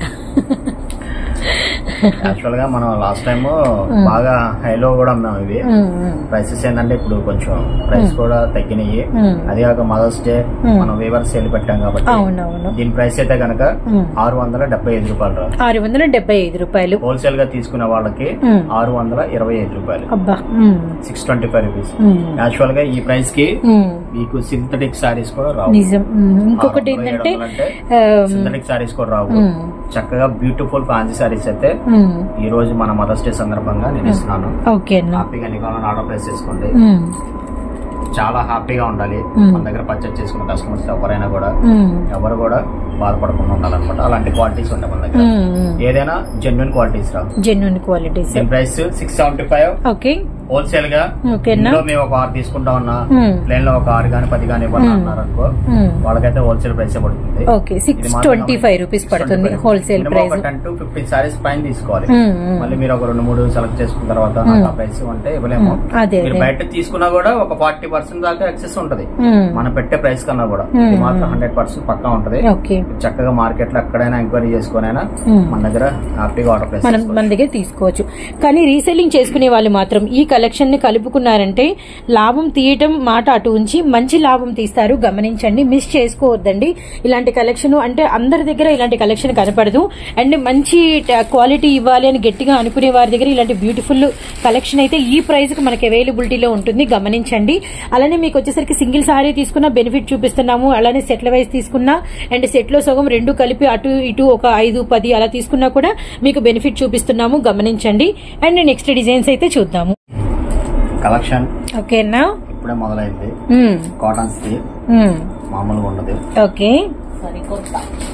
యాక్చువల్ గా మనం లాస్ట్ టైం బాగా హైలో కూడా అమ్మాం ఇవి Hmm, hmm. ప్రైసెస్ ఏంటంటే ఇప్పుడు కొంచెం ప్రైస్ కూడా తగ్గినాయి Hmm. అది కాక మదర్స్ డే Hmm. మనం వీవర్ సేల్ పెట్టాం కాబట్టి అవునవును దీని ప్రైస్ అయితే కనుక Hmm. ఆరు వందల డెబ్బై ఐదు రూపాయలు రా ఆరు వందల డెబ్బై ఐదు రూపాయలు హోల్సేల్ గా తీసుకునే వాళ్ళకి Hmm. ఆరు వందల ఇరవై ఐదు రూపాయలు అబ్బా Hmm. Six twenty five rupees Hmm. Actual గా ఈ ప్రైస్ కి Hmm. మీకు సింథటిక్ సారీస్ కూడా రావు నిజం Hmm. ఇంకొకటి ఏంటంటే um, సింథటిక్ సారీస్ కూడా రావు Hmm. చక్కగా బ్యూటిఫుల్ ఫ్యాన్సీ సారీస్ అయితే Hmm. ఈ రోజు మన మదర్స్ డే సందర్భంగా నేను ఇస్తున్నాను ఓకే అన్న హ్యాపీగా ఎన్ని కావాలని ఆర్డర్ ప్లేస్ చేసుకోండి Hmm. చాలా హ్యాపీగా ఉండాలి Hmm. మన దగ్గర పర్చేస్ చేసుకున్న కస్టమర్స్ ఎవరైనా కూడా Hmm. ఎవరు కూడా బాధపడకుండా ఉండాలన్నమాట అలాంటి క్వాలిటీస్ ఉంటాయి మన దగ్గర Hmm. ఏదైనా జెన్యున్ క్వాలిటీస్ రా జెన్యున్ క్వాలిటీస్ దీని price six seventy five okay wholesale గా ఓకేనా ఇందులో మేము ఒక ఆరు తీసుకుంటా ఉన్నా Hmm. ప్లేన్ లో ఒక ఆరు కానీ పది కానీ ఇవ్వాలి Hmm. అన్నారు అనుకో Hmm. వాళ్ళకైతే హోల్సేల్ ప్రైస్ పడుతుంది okay six twenty five rupees పడుతుంది wholesale price ten to fifteen saris పైన తీసుకోవాలి Hmm, hmm. మళ్ళీ మీరు ఒక రెండు మూడు సెలెక్ట్ చేసుకున్న తర్వాత నాకు ఆ ప్రైస్ అంటే ఇవ్వలేము Hmm. అదే, మీరు అదే. బయట తీసుకున్నా కూడా ఒక ఫార్టీ పర్సెంట్ దాకా ఎక్సెస్ ఉంటది Hmm. మనం పెట్టే ప్రైస్ కన్నా కూడా Hmm. ఇది మాత్రం హండ్రెడ్ పర్సెంట్ పక్కా ఉంటది ఓకే చక్కగా మార్కెట్ లో ఎక్కడైనా ఎంక్వైరీ చేసుకునైనా Hmm. మన దగ్గర హ్యాపీగా ఆర్డర్ ప్లేస్ మనం మన దగ్గర తీసుకోవచ్చు కానీ రీసెల్లింగ్ చేసుకునే వాళ్ళు మాత్రం ఈ కలెక్షన్ ని కలుపుకున్నారంటే లాభం తీయటం మాట అటు ఉంచి మంచి లాభం తీస్తారు గమనించండి మిస్ చేసుకోవద్దండి ఇలాంటి కలెక్షన్ అంటే అందరి దగ్గర ఇలాంటి కలెక్షన్ కనపడదు అండ్ మంచి క్వాలిటీ ఇవ్వాలి అని గట్టిగా అనుకునే వారి దగ్గర ఇలాంటి బ్యూటిఫుల్ కలెక్షన్ అయితే ఈ ప్రైస్ కి మనకి అవైలబిలిటీలో ఉంటుంది గమనించండి అలానే మీకు వచ్చేసరికి సింగిల్ సారీ తీసుకున్న బెనిఫిట్ చూపిస్తున్నాము అలానే సెట్ల వైజ్ తీసుకున్నా అండ్ సెట్ లో సగం రెండు కలిపి అటు ఇటు ఒక ఐదు పది అలా తీసుకున్నా కూడా మీకు బెనిఫిట్ చూపిస్తున్నాము గమనించండి అండ్ నెక్స్ట్ డిజైన్స్ అయితే చూద్దాము కలెక్షన్ ఓకేనా ఇప్పుడే మొదలైంది మ్మ్. కాటన్స్ ది మ్మ్. మామూలుగా ఉండదు ఓకే సరికొత్త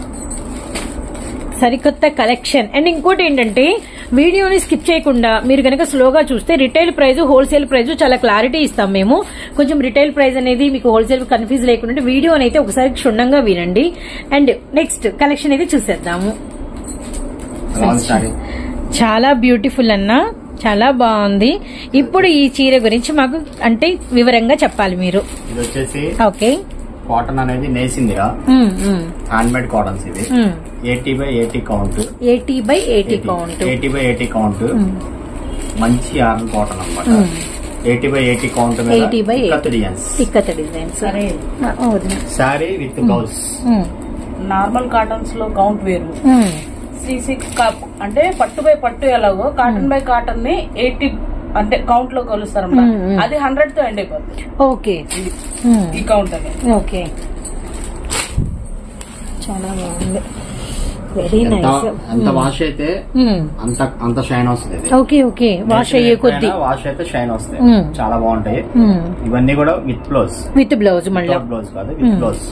సరికొత్త కలెక్షన్ అండ్ ఇంకోటి ఏంటంటే వీడియోని స్కిప్ చేయకుండా మీరు కనుక స్లోగా చూస్తే రిటైల్ ప్రైస్ హోల్సేల్ ప్రైస్ చాలా క్లారిటీ ఇస్తాం మేము కొంచెం రిటైల్ ప్రైస్ అనేది మీకు హోల్సేల్ కన్ఫ్యూజ్ లేకుండా వీడియోని అయితే ఒకసారి క్షుణ్ణంగా వినండి అండ్ నెక్స్ట్ కలెక్షన్ అయితే చూసేద్దాము లాంగ్ సారీ చాలా బ్యూటిఫుల్ అన్న చాలా బాగుంది ఇప్పుడు ఈ చీర గురించి మాకు అంటే వివరంగా చెప్పాలి మీరు ఇది వచ్చేసి ఓకే కాటన్ అనేది నేసిందిరా హ్యాండ్ మేడ్ కాటన్స్ ఇది eighty by eighty count eighty by eighty count eighty by eighty count మంచి ఆర్న్ కాటన్ అనమాట eighty by eighty count 80 by 80. Designs ikat designs సరే sari with blouse normal cottons లో కౌంట్ వేరు సి six కప్ అంటే పట్టు బై పట్టు ఎలాగో కాటన్ బై కాటన్ ని ఎయిటీ అంటే కౌంట్ లో కొలుస్తారు మ్మ్, మ్మ్. అది హండ్రెడ్ తో ఎండ్ అయిపోతుంది ఓకే ఇది ఈ కౌంట్ అనేది ఓకే చాలా బాగుంది వెరీ ఎంత నైస్ ఎంత వాష్ అయితే అంత అంత షైన్ వస్తుంది ఇది ఓకే ఓకే వాష్ అయ్యే కొద్ది వాష్ అయితే షైన్ వస్తాయి మ్మ్. చాలా బాగుంటాయి ఇవన్నీ కూడా విత్ బ్లౌజ్ విత్ బ్లౌజ్ మళ్ళీ వితౌట్ బ్లౌజ్ కాదు విత్ బ్లౌజ్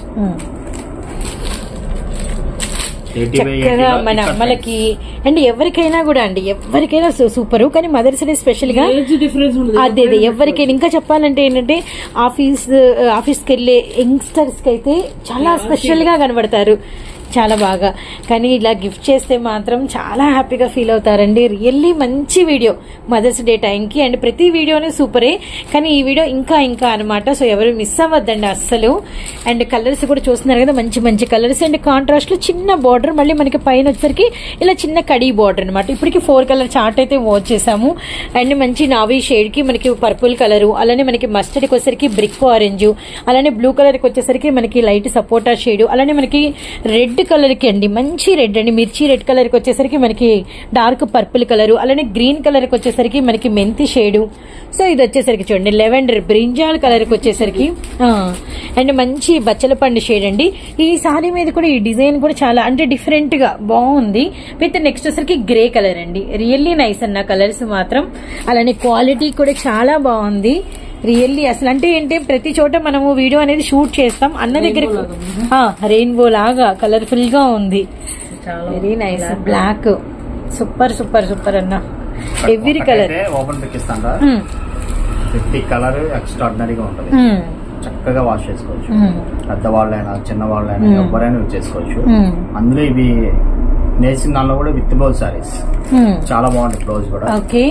ఎయిటీ బై చక్కగా మన అమ్మలకి అండ్ ఎవరికైనా కూడా అండి ఎవరికైనా సూపర్ కానీ మదర్స్ డే స్పెషల్ గా ఏజ్ డిఫరెన్స్ ఉండదు అదే అదే ఎవరికైనా ఇంకా చెప్పాలంటే ఏంటంటే ఆఫీస్ ఆఫీస్ కి వెళ్ళే యంగ్స్టర్స్ కి అయితే చాలా స్పెషల్ గా కనబడతారు చాలా బాగా కానీ ఇలా గిఫ్ట్ చేస్తే మాత్రం చాలా హ్యాపీగా ఫీల్ అవుతారండి రియల్లీ మంచి వీడియో మదర్స్ డే టైంకి అండ్ ప్రతి వీడియోనే సూపరే కానీ ఈ వీడియో ఇంకా ఇంకా అనమాట సో ఎవరు మిస్ అవ్వద్దండి అస్సలు అండ్ కలర్స్ కూడా చూస్తున్నారు కదా మంచి మంచి కలర్స్ అండ్ కాంట్రాస్ట్ లో చిన్న బార్డర్ మళ్ళీ మనకి పైన వచ్చేసరికి ఇలా చిన్న కడీ బార్డర్ అనమాట ఇప్పటికి ఫోర్ కలర్ చార్ట్ అయితే వాచ్ చేసాము అండ్ మంచి నావీ షేడ్ కి మనకి పర్పుల్ కలర్ అలానే మనకి మస్టర్డ్ కి వచ్చేసరికి బ్రిక్ ఆరెంజ్ అలానే బ్లూ కలర్ కి వచ్చేసరికి మనకి లైట్ సపోటా షేడ్ అలానే మనకి రెడ్ కలర్ కి అండి మంచి రెడ్ అండి మిర్చి రెడ్ కలర్ కి వచ్చేసరికి మనకి డార్క్ పర్పుల్ కలర్ అలానే గ్రీన్ కలర్ కి వచ్చేసరికి మనకి మెంతి షేడు సో ఇది వచ్చేసరికి చూడండి లెవెండర్ బ్రింజాల్ కలర్ కి వచ్చేసరికి అండ్ మంచి బచ్చల పండు షేడ్ అండి ఈ సారీ మీద కూడా ఈ డిజైన్ కూడా చాలా అంటే డిఫరెంట్ గా బాగుంది విత్ నెక్స్ట్ వచ్చేసరికి గ్రే కలర్ అండి రియల్లీ నైస్ అన్న కలర్స్ మాత్రం అలానే క్వాలిటీ కూడా చాలా బాగుంది రియల్లీ అసలు అంటే ఏంటి ప్రతి చోట మనము వీడియో అనేది షూట్ చేస్తాం అన్న దగ్గర రెయిన్బో లాగా కలర్ఫుల్ గా ఉంది చాలా very nice black super super super అన్న ఎవ్రీ కలర్ ఓపెన్ పిక్ ఇస్తాను ఫిఫ్టీ కలర్ ఎక్స్ట్రాడినరీగా ఉంటుంది చక్కగా వాష్ చేసుకోవచ్చు పెద్దవాళ్ళైనా చిన్నవాళ్ళైనా ఎవరైనా యూజ్ చేసుకోవచ్చు అందులో ఇవి నేసిన దానిలో కూడా విత్ బ్లౌజ్ సారీస్ చాలా బాగుంటుంది బ్లౌజ్ కూడా ఓకే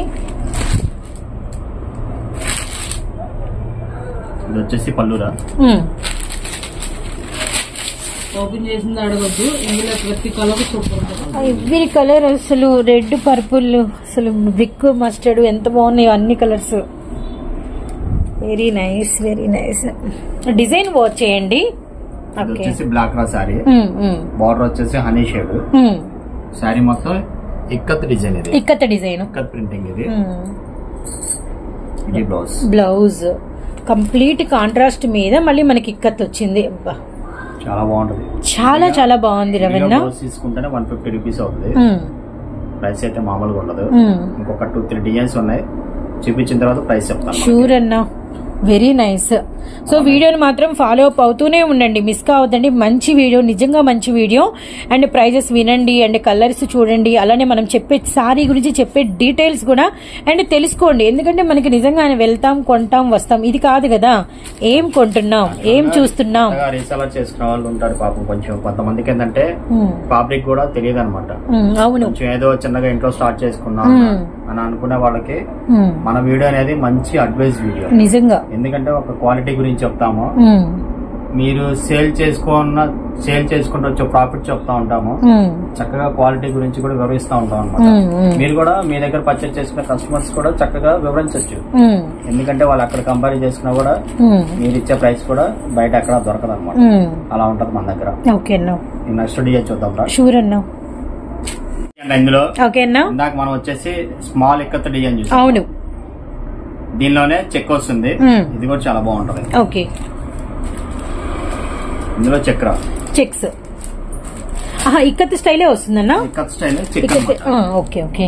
ఇది వచ్చేసి పళ్ళురా ఓపెన్ చేసింది అడగొద్దు ఇందులో ప్రతి కలర్ సూపర్ ఉంటుంది ఎవ్రీ కలర్ అసలు రెడ్ పర్పుల్ అసలు బ్రిక్ మస్టర్డ్ ఎంత బాగున్నాయి అన్ని colours very nice very nice design watch చేయండి ఇది ఓకే వచ్చేసి బ్లాక్ రా సారీ బార్డర్ వచ్చేసి హనీ షేడ్ సారీ మొత్తం ఇక్కత్ డిజైన్ ఇది ఇక్కత డిజైన్ ఇక్కత్ ప్రింటింగ్ ఇది ఇది బ్లౌజ్ బ్లౌజ్ కంప్లీట్ కాంట్రాస్ట్ మీద మళ్ళీ మనకి ఇక్కత్ వచ్చింది అబ్బా. చాలా బాగుంటుంది చాలా చాలా బాగుంది రవీణ బ్లౌజ్ తీసుకుంటేనే వన్ ఫిఫ్టీ రూపీస్ అవుతుంది మ్మ్. ప్రైస్ అయితే మామూలుగా ఉండదు మ్మ్. ఇంకొక టూ త్రీ డిజైన్స్ ఉన్నాయి చూపించిన తర్వాత ప్రైస్ చెప్తాను షూర్ అన్నా వెరీ నైస్ సో వీడియోని మాత్రం ఫాలో అప్ అవుతూనే ఉండండి మిస్ కావద్దండి మంచి వీడియో నిజంగా మంచి వీడియో అండ్ ప్రైజెస్ వినండి అండ్ కలర్స్ చూడండి అలానే మనం చెప్పే సారీ గురించి చెప్పే డీటెయిల్స్ కూడా అండ్ తెలుసుకోండి ఎందుకంటే మనకి నిజంగా వెళ్తాం కొంటాం వస్తాం ఇది కాదు కదా ఏం కొంటున్నాం ఏం చూస్తున్నాం రీసెలర్ చేసుకునే వాళ్ళు ఉంటారు పాపం కొంచెం కొంతమందికి ఏంటంటే ఉమ్, ఫాబ్రిక్ కూడా తెలియదు అనమాట ఉమ్, అవును కొంచెం ఏదో చిన్నగా ఇంట్లో స్టార్ట్ చేసుకున్నాం మ్మ్. అని అనుకునే వాళ్ళకి ఉమ్, మన వీడియో అనేది మంచి అడ్వైస్ వీడియో నిజంగా ఎందుకంటే ఒక క్వాలిటీ గురించి చెప్తాము ఉమ్, మీరు సేల్ చేసుకున్న సేల్ చేసుకుంటూ వచ్చే ప్రాఫిట్ చెప్తా ఉంటాము ఉమ్, చక్కగా క్వాలిటీ గురించి కూడా వివరిస్తూ ఉంటాం అనమాట ఉమ్, ఉమ్, మీరు కూడా మీ దగ్గర పర్చేస్ చేసుకున్న కస్టమర్స్ కూడా చక్కగా వివరించవచ్చు ఉమ్, ఎందుకంటే వాళ్ళు అక్కడ కంపేర్ చేసినా కూడా ఉమ్, మీరు ఇచ్చే ప్రైస్ కూడా బయట ఎక్కడ దొరకదు అనమాట ఉమ్. అలా ఉంటది మన దగ్గర ఓకే అన్నా నెక్స్ట్ డిజైన్ చూద్దాం రా షూర్ అన్నా అండ్ ఇందులో ఓకే అన్నా ఇందాక మనం వచ్చేసి స్మాల్ ఎక్కత్ డిజైన్ చూసాం అవును దీనిలోనే చెక్ వస్తుంది మ్మ్. ఇది కూడా చాలా బాగుంటది ఓకే ఇందులో చక్ర చెక్స్ ఆహా ఇక్కత్ స్టైలే వస్తుందన్నా ఇక్కత్ స్టైల్ చెక్ ఇక్కత్ అన్నమాట. ఆ, ఓకే ఓకే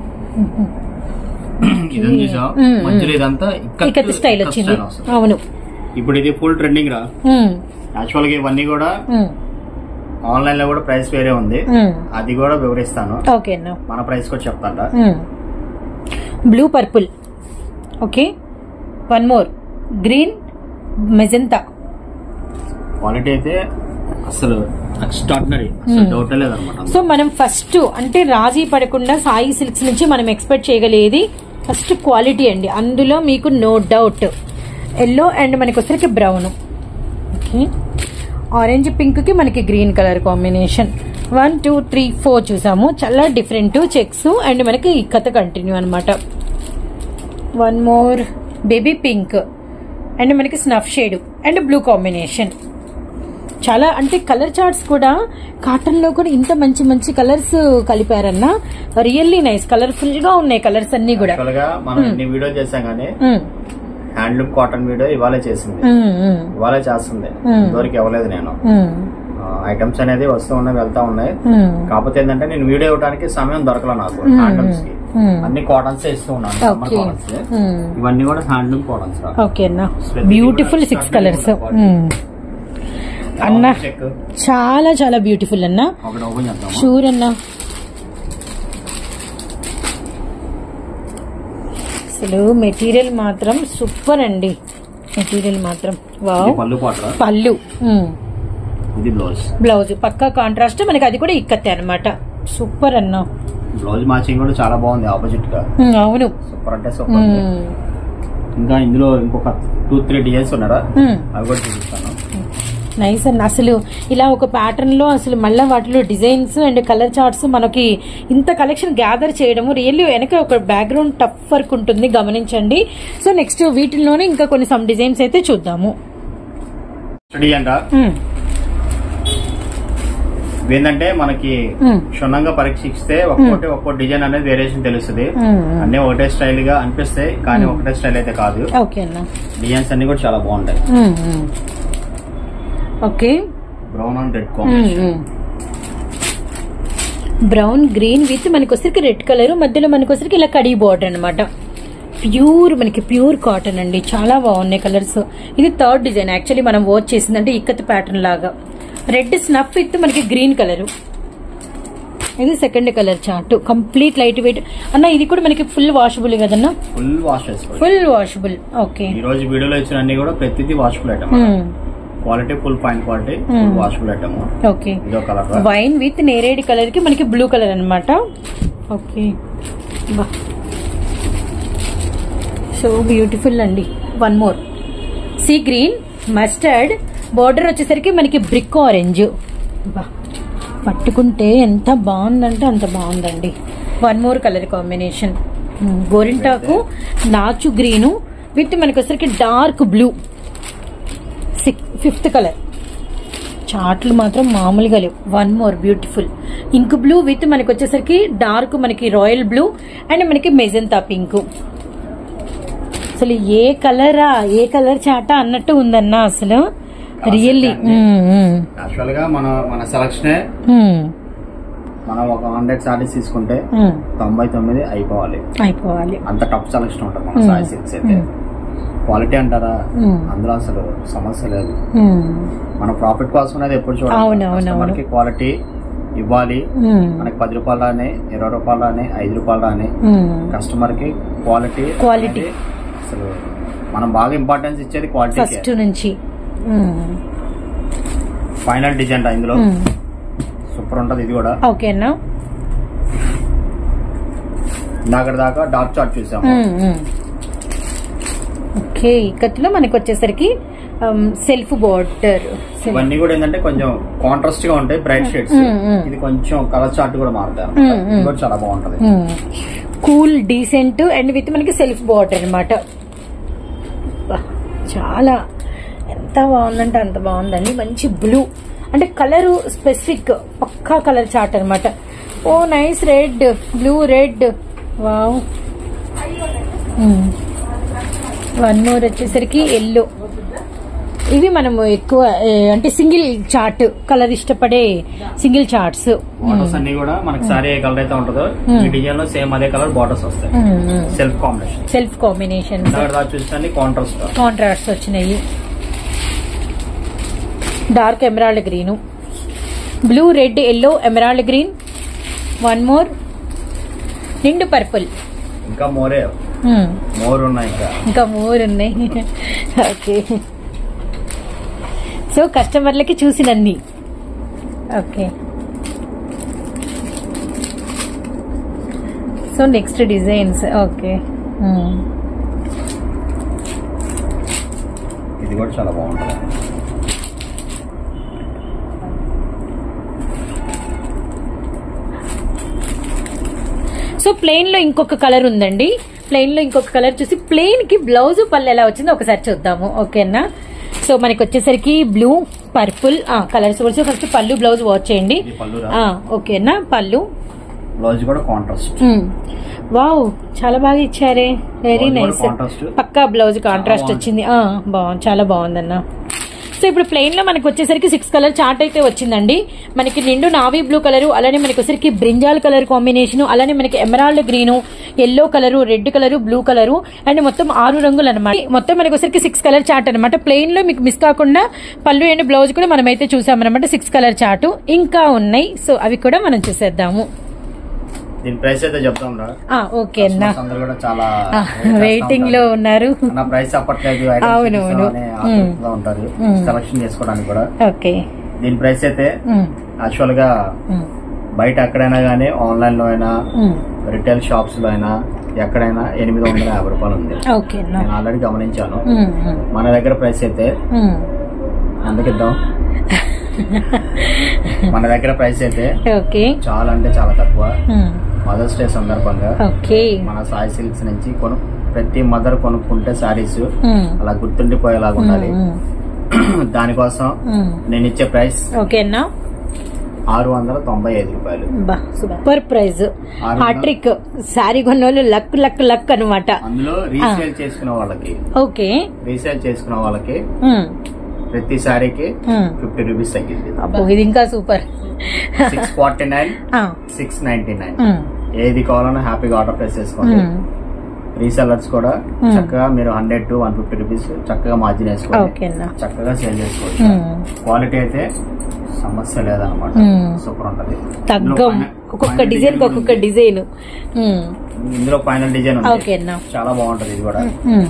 ఇది చూసాం మ్మ్. మధ్యలో ఇదంతా ఇక్కత్ స్టైల్ ఇక్కత్ వచ్చింది స్టైల్ వస్తుంది. అవును ఇప్పుడు ఇది ఫుల్ ట్రెండింగ్ రా ఉమ్, యాక్చువల్ గా ఇవన్నీ కూడా ఉమ్, ఆన్లైన్ లో కూడా ప్రైస్ వేరే ఉంది ఉమ్. అది కూడా వివరిస్తాను ఓకే అన్నా మన ప్రైస్ కూడా చెప్తాను blue purple okay one more green magenta quality అయితే అసలు ఎక్స్ట్రాడినరీ అసలు మ్మ్. డౌట్ లేదనమాట సో మనం ఫస్ట్ అంటే రాజీ పడకుండా సాయి సిల్క్స్ నుంచి మనం ఎక్స్పెక్ట్ చేయగలిగేది ఫస్ట్ క్వాలిటీ అండి అందులో మీకు నో డౌట్ ఎల్లో అండ్ మనకి వచ్చరికి బ్రౌన్ ఓకే ఆరెంజ్ పింక్ కి మనకి green colour combination one two three four చూసాము చాలా డిఫరెంట్ చెక్స్ అండ్ మనకి ఈ కథ కంటిన్యూ అనమాట one more baby pink and మనకి snuff shade and blue combination చాలా అంటే కలర్ చార్ట్స్ కూడా కాటన్ లో కూడా ఇంత మంచి మంచి కలర్స్ కలిపారన్న రియల్లీ నైస్ కలర్ఫుల్ గా ఉన్నాయి కలర్స్ అన్ని కూడా యాక్చువల్ గా మనం ఇన్ని వీడియో చేసాం కానీ ఉమ్, హ్యాండ్లూమ్ కాటన్ వీడియో ఇవాళే చేసింది ఉమ్, ఉమ్, ఇవాళే చేస్తుంది మ్మ్. ఇంతవరకు ఇవ్వలేదు నేను ఉమ్, ఐటమ్స్ అనేది వస్తూ ఉన్నాయి వెళ్తా ఉన్నాయి ఉమ్, కాకపోతే ఏంటంటే నేను వీడియో ఇవ్వడానికి సమయం దొరకలే నాకు మ్మ్. హ్యాండ్లూమ్స్ కి మ్మ్. అన్ని కాటన్స్ ఇస్తూ ఉన్నాను సమ్మర్ ఓకే కాటన్స్ ఉమ్, ఇవన్నీ కూడా హ్యాండ్లూమ్ కాటన్స్ రా ఓకే అన్న ప్రతిదీ బ్యూటిఫుల్ కూడా సిక్స్ standard కలర్స్ quality. ఉమ్, అన్న చెక్ చాలా చాలా బ్యూటిఫుల్ అన్న ఒకటి ఓపెన్ చేద్దాం షూర్ అన్న అసలు మెటీరియల్ మాత్రం సూపర్ అండి మెటీరియల్ మాత్రం వావ్ పళ్ళు పాట పళ్ళు ఉమ్. ఇది బ్లౌజ్ బ్లౌజ్ పక్కా కాంట్రాస్ట్ మనకి అది కూడా ఇక్కతే అనమాట సూపర్ అన్న బ్లౌజ్ మ్యాచింగ్ కూడా చాలా బాగుంది ఆపోజిట్ గా ఉమ్, అవును సూపర్ అంటే సూపర్ ఉంది. ఉమ్, ఇంకా ఇందులో ఇంకొక టూ త్రీ డిజైన్స్ ఉన్నారా ఉమ్, అవి కూడా చూపిస్తాను నైస్ అన్న అసలు ఇలా ఒక ప్యాటర్న్ లో అసలు మళ్ళీ వాటిలో డిజైన్స్ అండ్ కలర్ చార్ట్స్ మనకి ఇంత కలెక్షన్ గ్యాదర్ చేయడము రియల్లీ వెనక ఒక బ్యాక్గ్రౌండ్ టఫ్ వర్క్ ఉంటుంది గమనించండి సో నెక్స్ట్ వీటిల్లోనే ఇంకా కొన్ని సమ్ డిజైన్స్ అయితే చూద్దాము డిజైన్ రా ఉమ్, ఏంటంటే మనకి ఉమ్, క్షుణ్ణంగా పరీక్షిస్తే ఒక్కొక్కటి ఒక్కో డిజైన్ అనేది వేరియేషన్ తెలుస్తుంది ఉమ్, ఉమ్. అన్ని ఒకటే స్టైల్ గా అనిపిస్తాయి కానీ ఒకటే స్టైల్ అయితే కాదు ఓకే అన్న డిజైన్స్ అన్ని కూడా చాలా బాగుంటాయి ఉమ్, ఉమ్. Okay brown and red combination brown green with మనకి వచ్చరికి రెడ్ కలర్ మధ్యలో మనకి వచ్చరికి ఇలా కడీ బార్డర్ అనమాట ప్యూర్ మనకి ప్యూర్ కాటన్ అండి చాలా బాగున్నాయి కలర్స్ ఇది థర్డ్ డిజైన్ యాక్చువల్లీ మనం వాచ్ చేసిందంటే ఇక్కత్ ప్యాటర్న్ లాగా రెడ్ స్నఫ్ విత్ మనకి గ్రీన్ కలర్ ఇది second colour chart complete lightweight అన్న ఇది కూడా మనకి ఫుల్ వాషబుల్ కదన్నా ఫుల్ వాష్ చేసుకోవచ్చు ఫుల్ వాషబుల్ ఓకే ఈ రోజు వీడియోలో ఇచ్చిన అన్ని కూడా ప్రతిదీ washable item quality full fine quality full Hmm. Washable item okay ఇదో కలర్ వైన్ విత్ నేరేడ్ కలర్ కి మనకి బ్లూ కలర్ అన్నమాట ఓకే బా సో బ్యూటిఫుల్ అండి one more sea green mustard border వచ్చేసరికి మనకి బ్రిక్ ఆరెంజ్ బా పట్టుకుంటే ఎంత బాగుందంటే అంత బాగుందండి వన్ మోర్ కలర్ కాంబినేషన్ గోరింటాకు నాచు గ్రీను విత్ మనకి వచ్చరికి డార్క్ బ్లూ సిక్ ఫిఫ్త్ కలర్ చాట్లు మాత్రం మామూలుగా లేవు one more beautiful ink blue with మనకి వచ్చేసరికి డార్క్ మనకి రాయల్ బ్లూ అండ్ మనకి మెజంతా పింక్ అసలు ఏ కలరా ఏ కలర్ చాట అన్నట్టు ఉందన్న అసలు రియల్లీ యాక్చువల్ గా మన మన సెలక్షన్ మనం ఒక హండ్రెడ్ సారీస్ తీసుకుంటే తొంభై తొమ్మిది అయిపోవాలి అయిపోవాలి అంత టఫ్ సెలక్షన్ ఉంటుంది మన Hmm. సాయి సిల్క్స్ అయితే Hmm. క్వాలిటీ అంటారా Hmm. అందులో అసలు సమస్య లేదు ఉమ్, మన ప్రాఫిట్ కోసం అనేది ఎప్పుడు అవును, అవును, అవును. చూడాలి క్వాలిటీ ఇవ్వాలి ఉమ్, మనకి పది రూపాయలు రాని ఇరవై రూపాయలు రాని ఐదు రూపాయలు రాని ఉమ్. కస్టమర్ కి క్వాలిటీ Quality. అనేది అసలు మనం బాగా ఇంపార్టెన్స్ ఇచ్చేది క్వాలిటీ ఫస్ట్ నుంచి ఉమ్, ఫైనల్ డిజైన్ రా ఇందులో ఉమ్. సూపర్ ఉంటది ఇది కూడా ఓకేనా ఇందాక దాకా డార్క్ చార్ట్ చూసాము ఉమ్, ఉమ్. ఓకే ఈ కత్తిలో మనకి వచ్చేసరికి సెల్ఫ్ బార్డర్ ఇవన్నీ కూడా ఏంటంటే కొంచెం కాంట్రాస్ట్ గా ఉంటాయి బ్రైట్ షేడ్స్ మ్మ్, మ్మ్. ఇది కొంచెం కలర్ చార్ట్ కూడా మారుతాయి మ్మ్, అన్నమాట. మ్మ్. ఇది కూడా చాలా బాగుంటది కూల్ డీసెంట్ అండ్ విత్ మనకి సెల్ఫ్ బార్డర్ అనమాట చాలా ఎంత బాగుందంటే అంత బాగుందండి మంచి బ్లూ అంటే కలరు స్పెసిఫిక్ పక్కా కలర్ చార్ట్ అనమాట oh nice red blue red wow one more వచ్చేసరికి ఎల్లో ఇవి మనము ఎక్కువ ఏ, అంటే సింగిల్ చార్ట్ కలర్ ఇష్టపడే సింగిల్ చార్ట్స్ బార్డర్స్ అన్ని కూడా మనకి సారీ ఏ కలర్ అయితే ఉంటుందో ఈ డిజైన్ లో సేమ్ అదే కలర్ బార్డర్స్ వస్తాయి సెల్ఫ్ కాంబినేషన్ సెల్ఫ్ కాంబినేషన్ దాకా చూస్తే కాంట్రాస్ట్ కాంట్రాక్ట్స్ వచ్చినాయి dark emerald green blue red yellow emerald green one more నిండు పర్పుల్ ఇంకా మోరే మోర్ ఉన్నాయి ఇంకా ఇంకా మోర్ ఉన్నాయి ఓకే సో కస్టమర్లకి చూసినన్ని okay so next designs okay ఇది కూడా చాలా బాగుంటుంది సో ప్లెయిన్ లో ఇంకొక కలర్ ఉందండి ప్లెయిన్ లో ఇంకొక కలర్ చూసి ప్లెయిన్ కి బ్లౌజ్ పళ్ళు ఎలా వచ్చిందో ఒకసారి చూద్దాము ఓకేనా సో మనకి వచ్చేసరికి బ్లూ పర్పుల్ కలర్స్ వచ్చి ఫస్ట్ పళ్ళు బ్లౌజ్ వాచ్ చేయండి ఇది పళ్ళు ఆ, ఓకేనా పళ్ళు బ్లౌజ్ కూడా కాంట్రాస్ట్ మ్మ్. వావ్ చాలా బాగా ఇచ్చారే వెరీ Blouse కూడా నైస్ contrast. పక్కా బ్లౌజ్ కాంట్రాస్ట్ బాగుంది. వచ్చింది ఆ, బాగుంది చాలా బాగుందన్న సో ఇప్పుడు ప్లెయిన్ లో మనకి వచ్చేసరికి సిక్స్ కలర్ చార్ట్ అయితే వచ్చిందండి మనకి నిండు నావీ బ్లూ కలర్ అలానే మనకి వచ్చేసరికి బ్రింజాల్ కలర్ కాంబినేషన్ అలానే మనకి emerald green yellow colour red colour blue colour and మొత్తం ఆరు రంగులు అనమాట మొత్తం మనకి వచ్చేసరికి సిక్స్ కలర్ చార్ట్ అనమాట ప్లెయిన్ లో మీకు మిస్ కాకుండా పళ్ళు అండ్ బ్లౌజ్ కూడా మనం అయితే చూసామన్నమాట సిక్స్ కలర్ చార్ట్ ఇంకా ఉన్నాయి సో అవి కూడా మనం చూసేద్దాము దీని ప్రైస్ అయితే చెప్తాం రా ఆ, ఓకే అన్నా Customers అందరూ కూడా చాలా ఆ, వెయిటింగ్ లో ఉన్నారు నా ప్రైస్ చెప్పట్లేదు అవును, అవును. ఆతృతగా ఉంటారు మ్మ్. సెలక్షన్ చేసుకోవడానికి కూడా ఓకే దీని ప్రైస్ అయితే ఉమ్, యాక్చువల్ గా ఉమ్, బయట ఎక్కడైనా గానీ ఆన్లైన్ లో అయినా ఉమ్. రిటైల్ షాప్స్ లో అయినా ఎక్కడైనా ఎనిమిది వందల యాభై రూపాయలు ఉంది ఓకే అన్నా నేను ఆల్రెడీ గమనించాను ఉమ్, ఉమ్, మన దగ్గర ప్రైస్ అయితే ఉమ్. ఎందుకు ఇద్దాం మన దగ్గర ప్రైస్ అయితే ఓకే చాలా అంటే చాలా తక్కువ ఉమ్, మదర్స్ డే సందర్భంగా ఓకే మన సాయి సిల్క్స్ నుంచి కొను ప్రతి మదర్ కొనుక్కుంటే సారీస్ ఉమ్, అలా గుర్తుండిపోయేలాగా ఉండాలి ఉమ్, దానికోసం ఉమ్. నేను ఇచ్చే ప్రైస్ ఓకే అన్నా ఆరు వందల తొంభై ఐదు రూపాయలు బా సూపర్ ప్రైజ్ ఆరు హాట్రిక్ శారీ కొన్న వాళ్ళు లక్ లక్ లక్ అనమాట అందులో రీసేల్ చేసుకునే వాళ్ళకి ఓకే రీసేల్ చేసుకునే వాళ్ళకి ఉమ్, ప్రతి సారీకి ఉమ్. ఫిఫ్టీ రూపీస్ తగ్గింది అబ్బో ఇది ఇంకా సూపర్ సిక్స్ ఫార్టీ నైన్ ఆ, సిక్స్ నైన్టీ నైన్ ఉమ్, ఏది కావాలన్నా హ్యాపీగా ఆర్డర్ ప్లేస్ చేసుకోండి ఉమ్. రీసెల్లర్స్ కూడా Hmm. చక్కగా మీరు hundred to one fifty rupees చక్కగా మార్జిన్ వేసుకోండి ఓకే అన్నా చక్కగా సేల్ చేసుకోవచ్చు ఉమ్. క్వాలిటీ అయితే సమస్య లేదనమాట Hmm. సూపర్ ఉంటది ఇందులో తగ్గం పైన- ఒక్కొక్క పైన డిజైన్ design ఒక్కొక్క ఉంది. డిజైన్ ఉమ్, ఇందులో ఫైనల్ డిజైన్ ఓకే ఉంది అన్నా చాలా బాగుంటది ఇది కూడా ఉమ్.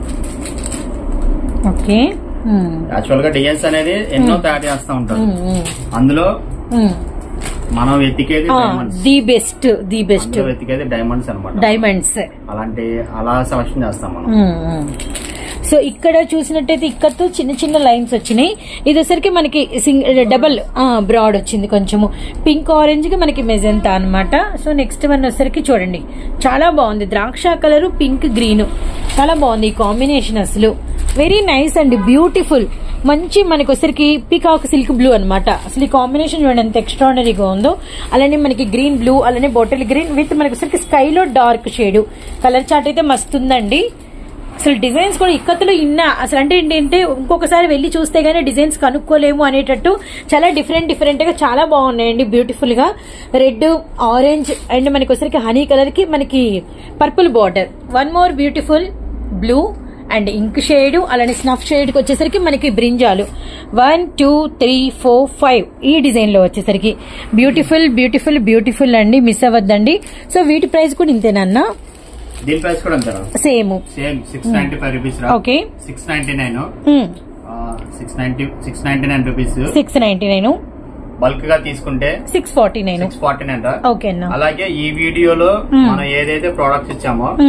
ఓకే ఉమ్, యాక్చువల్ గా డిజైన్స్ అనేది ఎన్నో తయారు చేస్తా ఉంటారు ఉమ్, ఉమ్, అందులో ఉమ్. మనం వెతికేది ఆ, diamonds the best the best అందులో వెతికేది డైమండ్స్ అనమాట డైమండ్స్ అలాంటి అలా సెలక్షన్ చేస్తాం మనం ఉమ్, ఉమ్. సో ఇక్కడ చూసినట్టయితే ఇక్కడతో చిన్న చిన్న లైన్స్ వచ్చినాయి ఇది వచ్చరికి మనకి సింగ్ డబల్ బ్రాడ్ వచ్చింది కొంచెము పింక్ ఆరెంజ్ కి మనకి మెజంతా అన్నమాట సో నెక్స్ట్ వన్ వచ్చరికి చూడండి చాలా బాగుంది ద్రాక్ష కలర్ పింక్ గ్రీన్ చాలా బాగుంది ఈ కాంబినేషన్ అసలు వెరీ నైస్ అండ్ బ్యూటిఫుల్ మంచి మనకి వచ్చరికి పీకాక్ సిల్క్ బ్లూ అన్నమాట అసలు ఈ కాంబినేషన్ చూడండి ఎంత ఎక్స్ట్రాడనరీగా ఉందో అలానే మనకి గ్రీన్ బ్లూ అలానే బాటిల్ గ్రీన్ విత్ మనకి వచ్చరికి స్కైలో డార్క్ షేడ్ కలర్ చార్ట్ అయితే మస్తు ఉందండి అసలు డిజైన్స్ కూడా ఇక్కత్తులు ఇన్నా అసలు అంటే ఏంటంటే ఇంకొకసారి వెళ్ళి చూస్తే గానీ డిజైన్స్ కనుక్కోలేము అనేటట్టు చాలా డిఫరెంట్ డిఫరెంట్ గా చాలా బాగున్నాయండి బ్యూటిఫుల్ గా రెడ్ ఆరెంజ్ అండ్ మనకి వచ్చరికి హనీ కలర్ కి మనకి purple border one more beautiful blue and ink shade అలానే స్నఫ్ షేడ్ కి వచ్చేసరికి మనకి brinjal one two three four five ఈ డిజైన్ లో వచ్చేసరికి బ్యూటిఫుల్ బ్యూటిఫుల్ బ్యూటిఫుల్ అండి మిస్ అవ్వద్దండి సో వీటి ప్రైస్ కూడా ఇంతేనన్నా దీని ప్రైస్ కూడా అంతేనా same same six ninety five rupees రా okay six ninety nine six ninety six ninety nine rupees six ninety nine bulk గా తీసుకుంటే six forty nine six forty nine రా ఓకే అన్న అలాగే ఈ వీడియోలో Hmm. మనం ఏదైతే ప్రోడక్ట్స్ ఇచ్చామో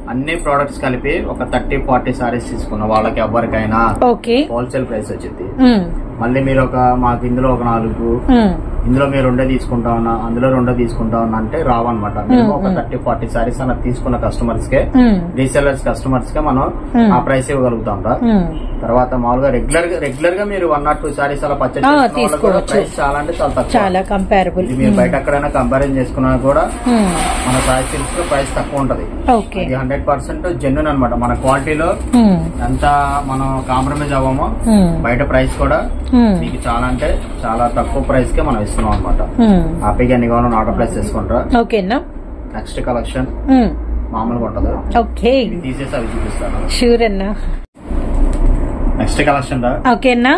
అన్ని ప్రోడక్ట్స్ కలిపి ఒక థర్టీ ఫార్టీ సారీస్ తీసుకున్న వాళ్ళకి ఎవరికైనా ఓకే హోల్సేల్ ప్రైస్ వచ్చింది ఉమ్, మళ్ళీ మీరు ఒక మాకు ఇందులో ఒక నాలుగు ఉమ్, ఇందులో మీరు రెండే తీసుకుంటా ఉన్నా అందులో రెండో తీసుకుంటా ఉన్నా అంటే రావన్నమాట మేము ఒక థర్టీ ఫార్టీ సారీస్ అన్న తీసుకున్న కస్టమర్స్ కే ఉమ్, రీసెల్లర్స్ కస్టమర్స్ కే మనం Hmm. ఆ ప్రైస్ ఇవ్వగలుగుతాం రా ఉమ్. తర్వాత మామూలుగా రెగ్యులర్ గా రెగ్యులర్ గా మీరు వన్ నాట్ టూ సారీస్ అలా పర్చేస్ ఆ, చేసుకున్న వాళ్ళకి కూడా తీసుకోవచ్చు. ప్రైస్ చాలా అంటే చాలా తక్కువ చాలా కంపారబుల్ ఇది మీరు బయట ఎక్కడైనా కంపారిజన్ చేసుకున్నా కూడా మన సారీ సిల్క్స్ లో ప్రైస్ తక్కువ ఉంటది ఓకే ఇది హండ్రెడ్ పర్సెంట్ జెన్యున్ అనమాట మన క్వాలిటీలో ఉమ్, ఎంత మనం కాంప్రమైజ్ అవ్వమో ఉమ్, బయట ప్రైస్ కూడా ఉమ్, మీకు చాలా అంటే చాలా తక్కువ ప్రైస్ కే మనం ఇస్తున్నాం అనమాట ఉమ్. హ్యాపీగా ఎన్ని కావాలో ఆర్డర్ ప్రైస్ చేసుకుంటారా ఓకేనా నెక్స్ట్ కలెక్షన్ ఉమ్, మామూలుగా ఉంటది ఓకే ఇది తీసేసి అవి చూపిస్తాను షూర్ అన్నా నెక్స్ట్ కలెక్షన్ రా ఓకేనా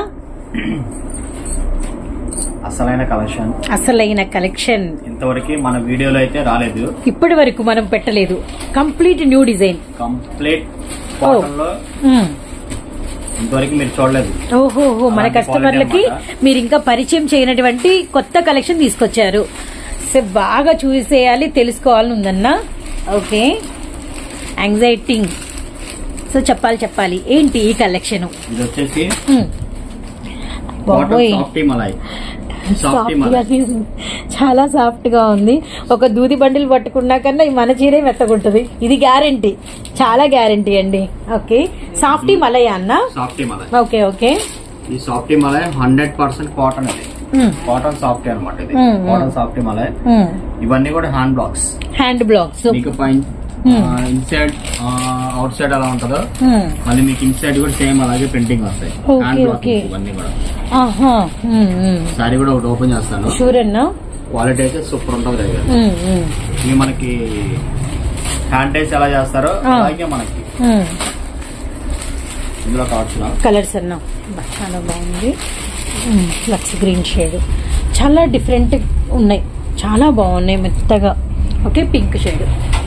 అసలైన కలెక్షన్ అసలైన కలెక్షన్ ఇంతవరకు మన వీడియోలో అయితే రాలేదు ఇప్పటి వరకు మనం పెట్టలేదు complete new design complete cotton లో ఇంతవరకు మీరు చూడలేదు ఓహో మన అలాంటి కస్టమర్లకి quality అన్నమాట. మీరు ఇంకా పరిచయం చేయనటువంటి కొత్త కలెక్షన్ తీసుకొచ్చారు సో బాగా చూసేయాలి తెలుసుకోవాలని ఉందన్నా ఓకే యాంగ్జైటింగ్ సో చెప్పాలి చెప్పాలి ఏంటి ఈ కలెక్షన్ ఇది వచ్చేసి కాటన్ బాబోయ్ softy malai softy soft malai గానే ఉంది. చాలా సాఫ్ట్ గా ఉంది ఒక దూది బండిల్ పట్టుకున్నా కన్నా ఈ మన చీరే మెత్తగుంటది ఇది గ్యారంటీ చాలా గ్యారంటీ అండి ఓకే సాఫ్టీ మలయ అన్న సాఫ్టీ మలాయ్ ఓకే ఓకే ఈ softy malai hundred percent cotton ఇది ఉమ్, కాటన్ సాఫ్టీ అనమాట ఇది మ్మ్, మ్మ్. కాటన్ సాఫ్టీ మలాయ్ ఉమ్. ఇవన్నీ కూడా హ్యాండ్ బ్లాక్స్ హ్యాండ్ బ్లాక్స్ మీకు పైన మ్మ్. ఇన్సైడ్ అవుట్ సైడ్ ఎలా ఉంటుందో ఉమ్. మళ్ళీ మీకు ఇన్సైడ్ కూడా సేమ్ అలాగే ప్రింటింగ్ వస్తాయి Okay, హ్యాండ్ బ్లాక్ okay. ఇవన్నీ కూడా ఆహా ఉమ్, ఉమ్. సారీ కూడా ఒకటి ఓపెన్ చేస్తాను షూర్ అన్నా క్వాలిటీ అయితే సూపర్ ఉంటుంది దగ్గర ఉమ్, ఉమ్, ఇవి మనకి హ్యాండ్ టైస్ ఎలా చేస్తారో ఆ. అలాగే మనకి ఉమ్. ఇందులో కావచ్చు కలర్స్ అన్నా బా, చాలా బాగుంది ఉమ్, లక్స్ గ్రీన్ షేడ్ చాలా డిఫరెంట్ ఉన్నాయి చాలా బాగున్నాయి మెత్తగా okay pink shade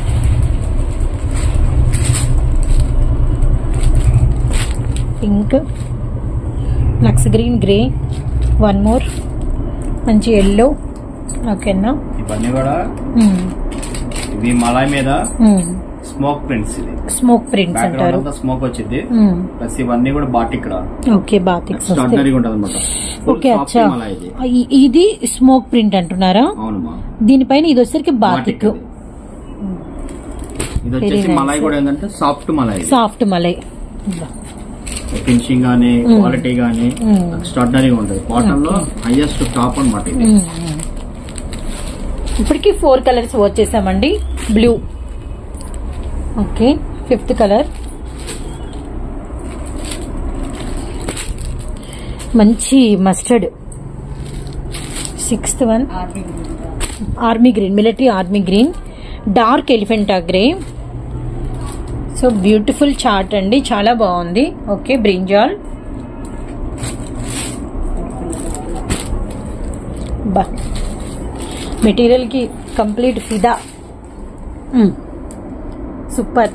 pink lux green grey one more మంచి ఎల్లో ఓకేనా ఇవన్నీ కూడా ఉమ్, ఇవి మలాయ్ మీద ఉమ్. స్మోక్ ప్రింట్స్ ఇది స్మోక్ ప్రింట్స్ బ్యాక్గ్రౌండ్ అంటారు అంతా స్మోక్ వచ్చింది ఉమ్, ప్లస్ ఇవన్నీ కూడా బాటిక్ రా ఓకే బాతిక్స్ వస్తాయి ఎక్స్ట్రాడినరీగా ఉంటుంది అనమాట ఓకే అచ్చా మలాయ్ ఇది ఇ- ఇది స్మోక్ ప్రింట్ అంటున్నారా అవునమ్మా దీనిపైన ఇది వచ్చేసరికి బాతిక్ బాటిక్ ఇది వచ్చేసి nice. మలాయ్ కూడా ఏంటంటే సాఫ్ట్ మలాయ్ ఇది. సాఫ్ట్ మలై ఫినిషింగ్ గానీ క్వాలిటీ గానీ Mm. ఎక్స్ట్రాడినరీగా ఉంటుంది కాటన్ లో హైయెస్ట్ టాప్ అనమాట ఇది ఇప్పటికి ఫోర్ కలర్స్ వచ్చేసామండి బ్లూ ఓకే ఫిఫ్త్ కలర్ మంచి mustard sixth one army green military army green dark elephant grey so beautiful chart అండి చాలా బాగుంది ఓకే బ్రింజాల్ బా మెటీరియల్ కి కంప్లీట్ ఫిదా super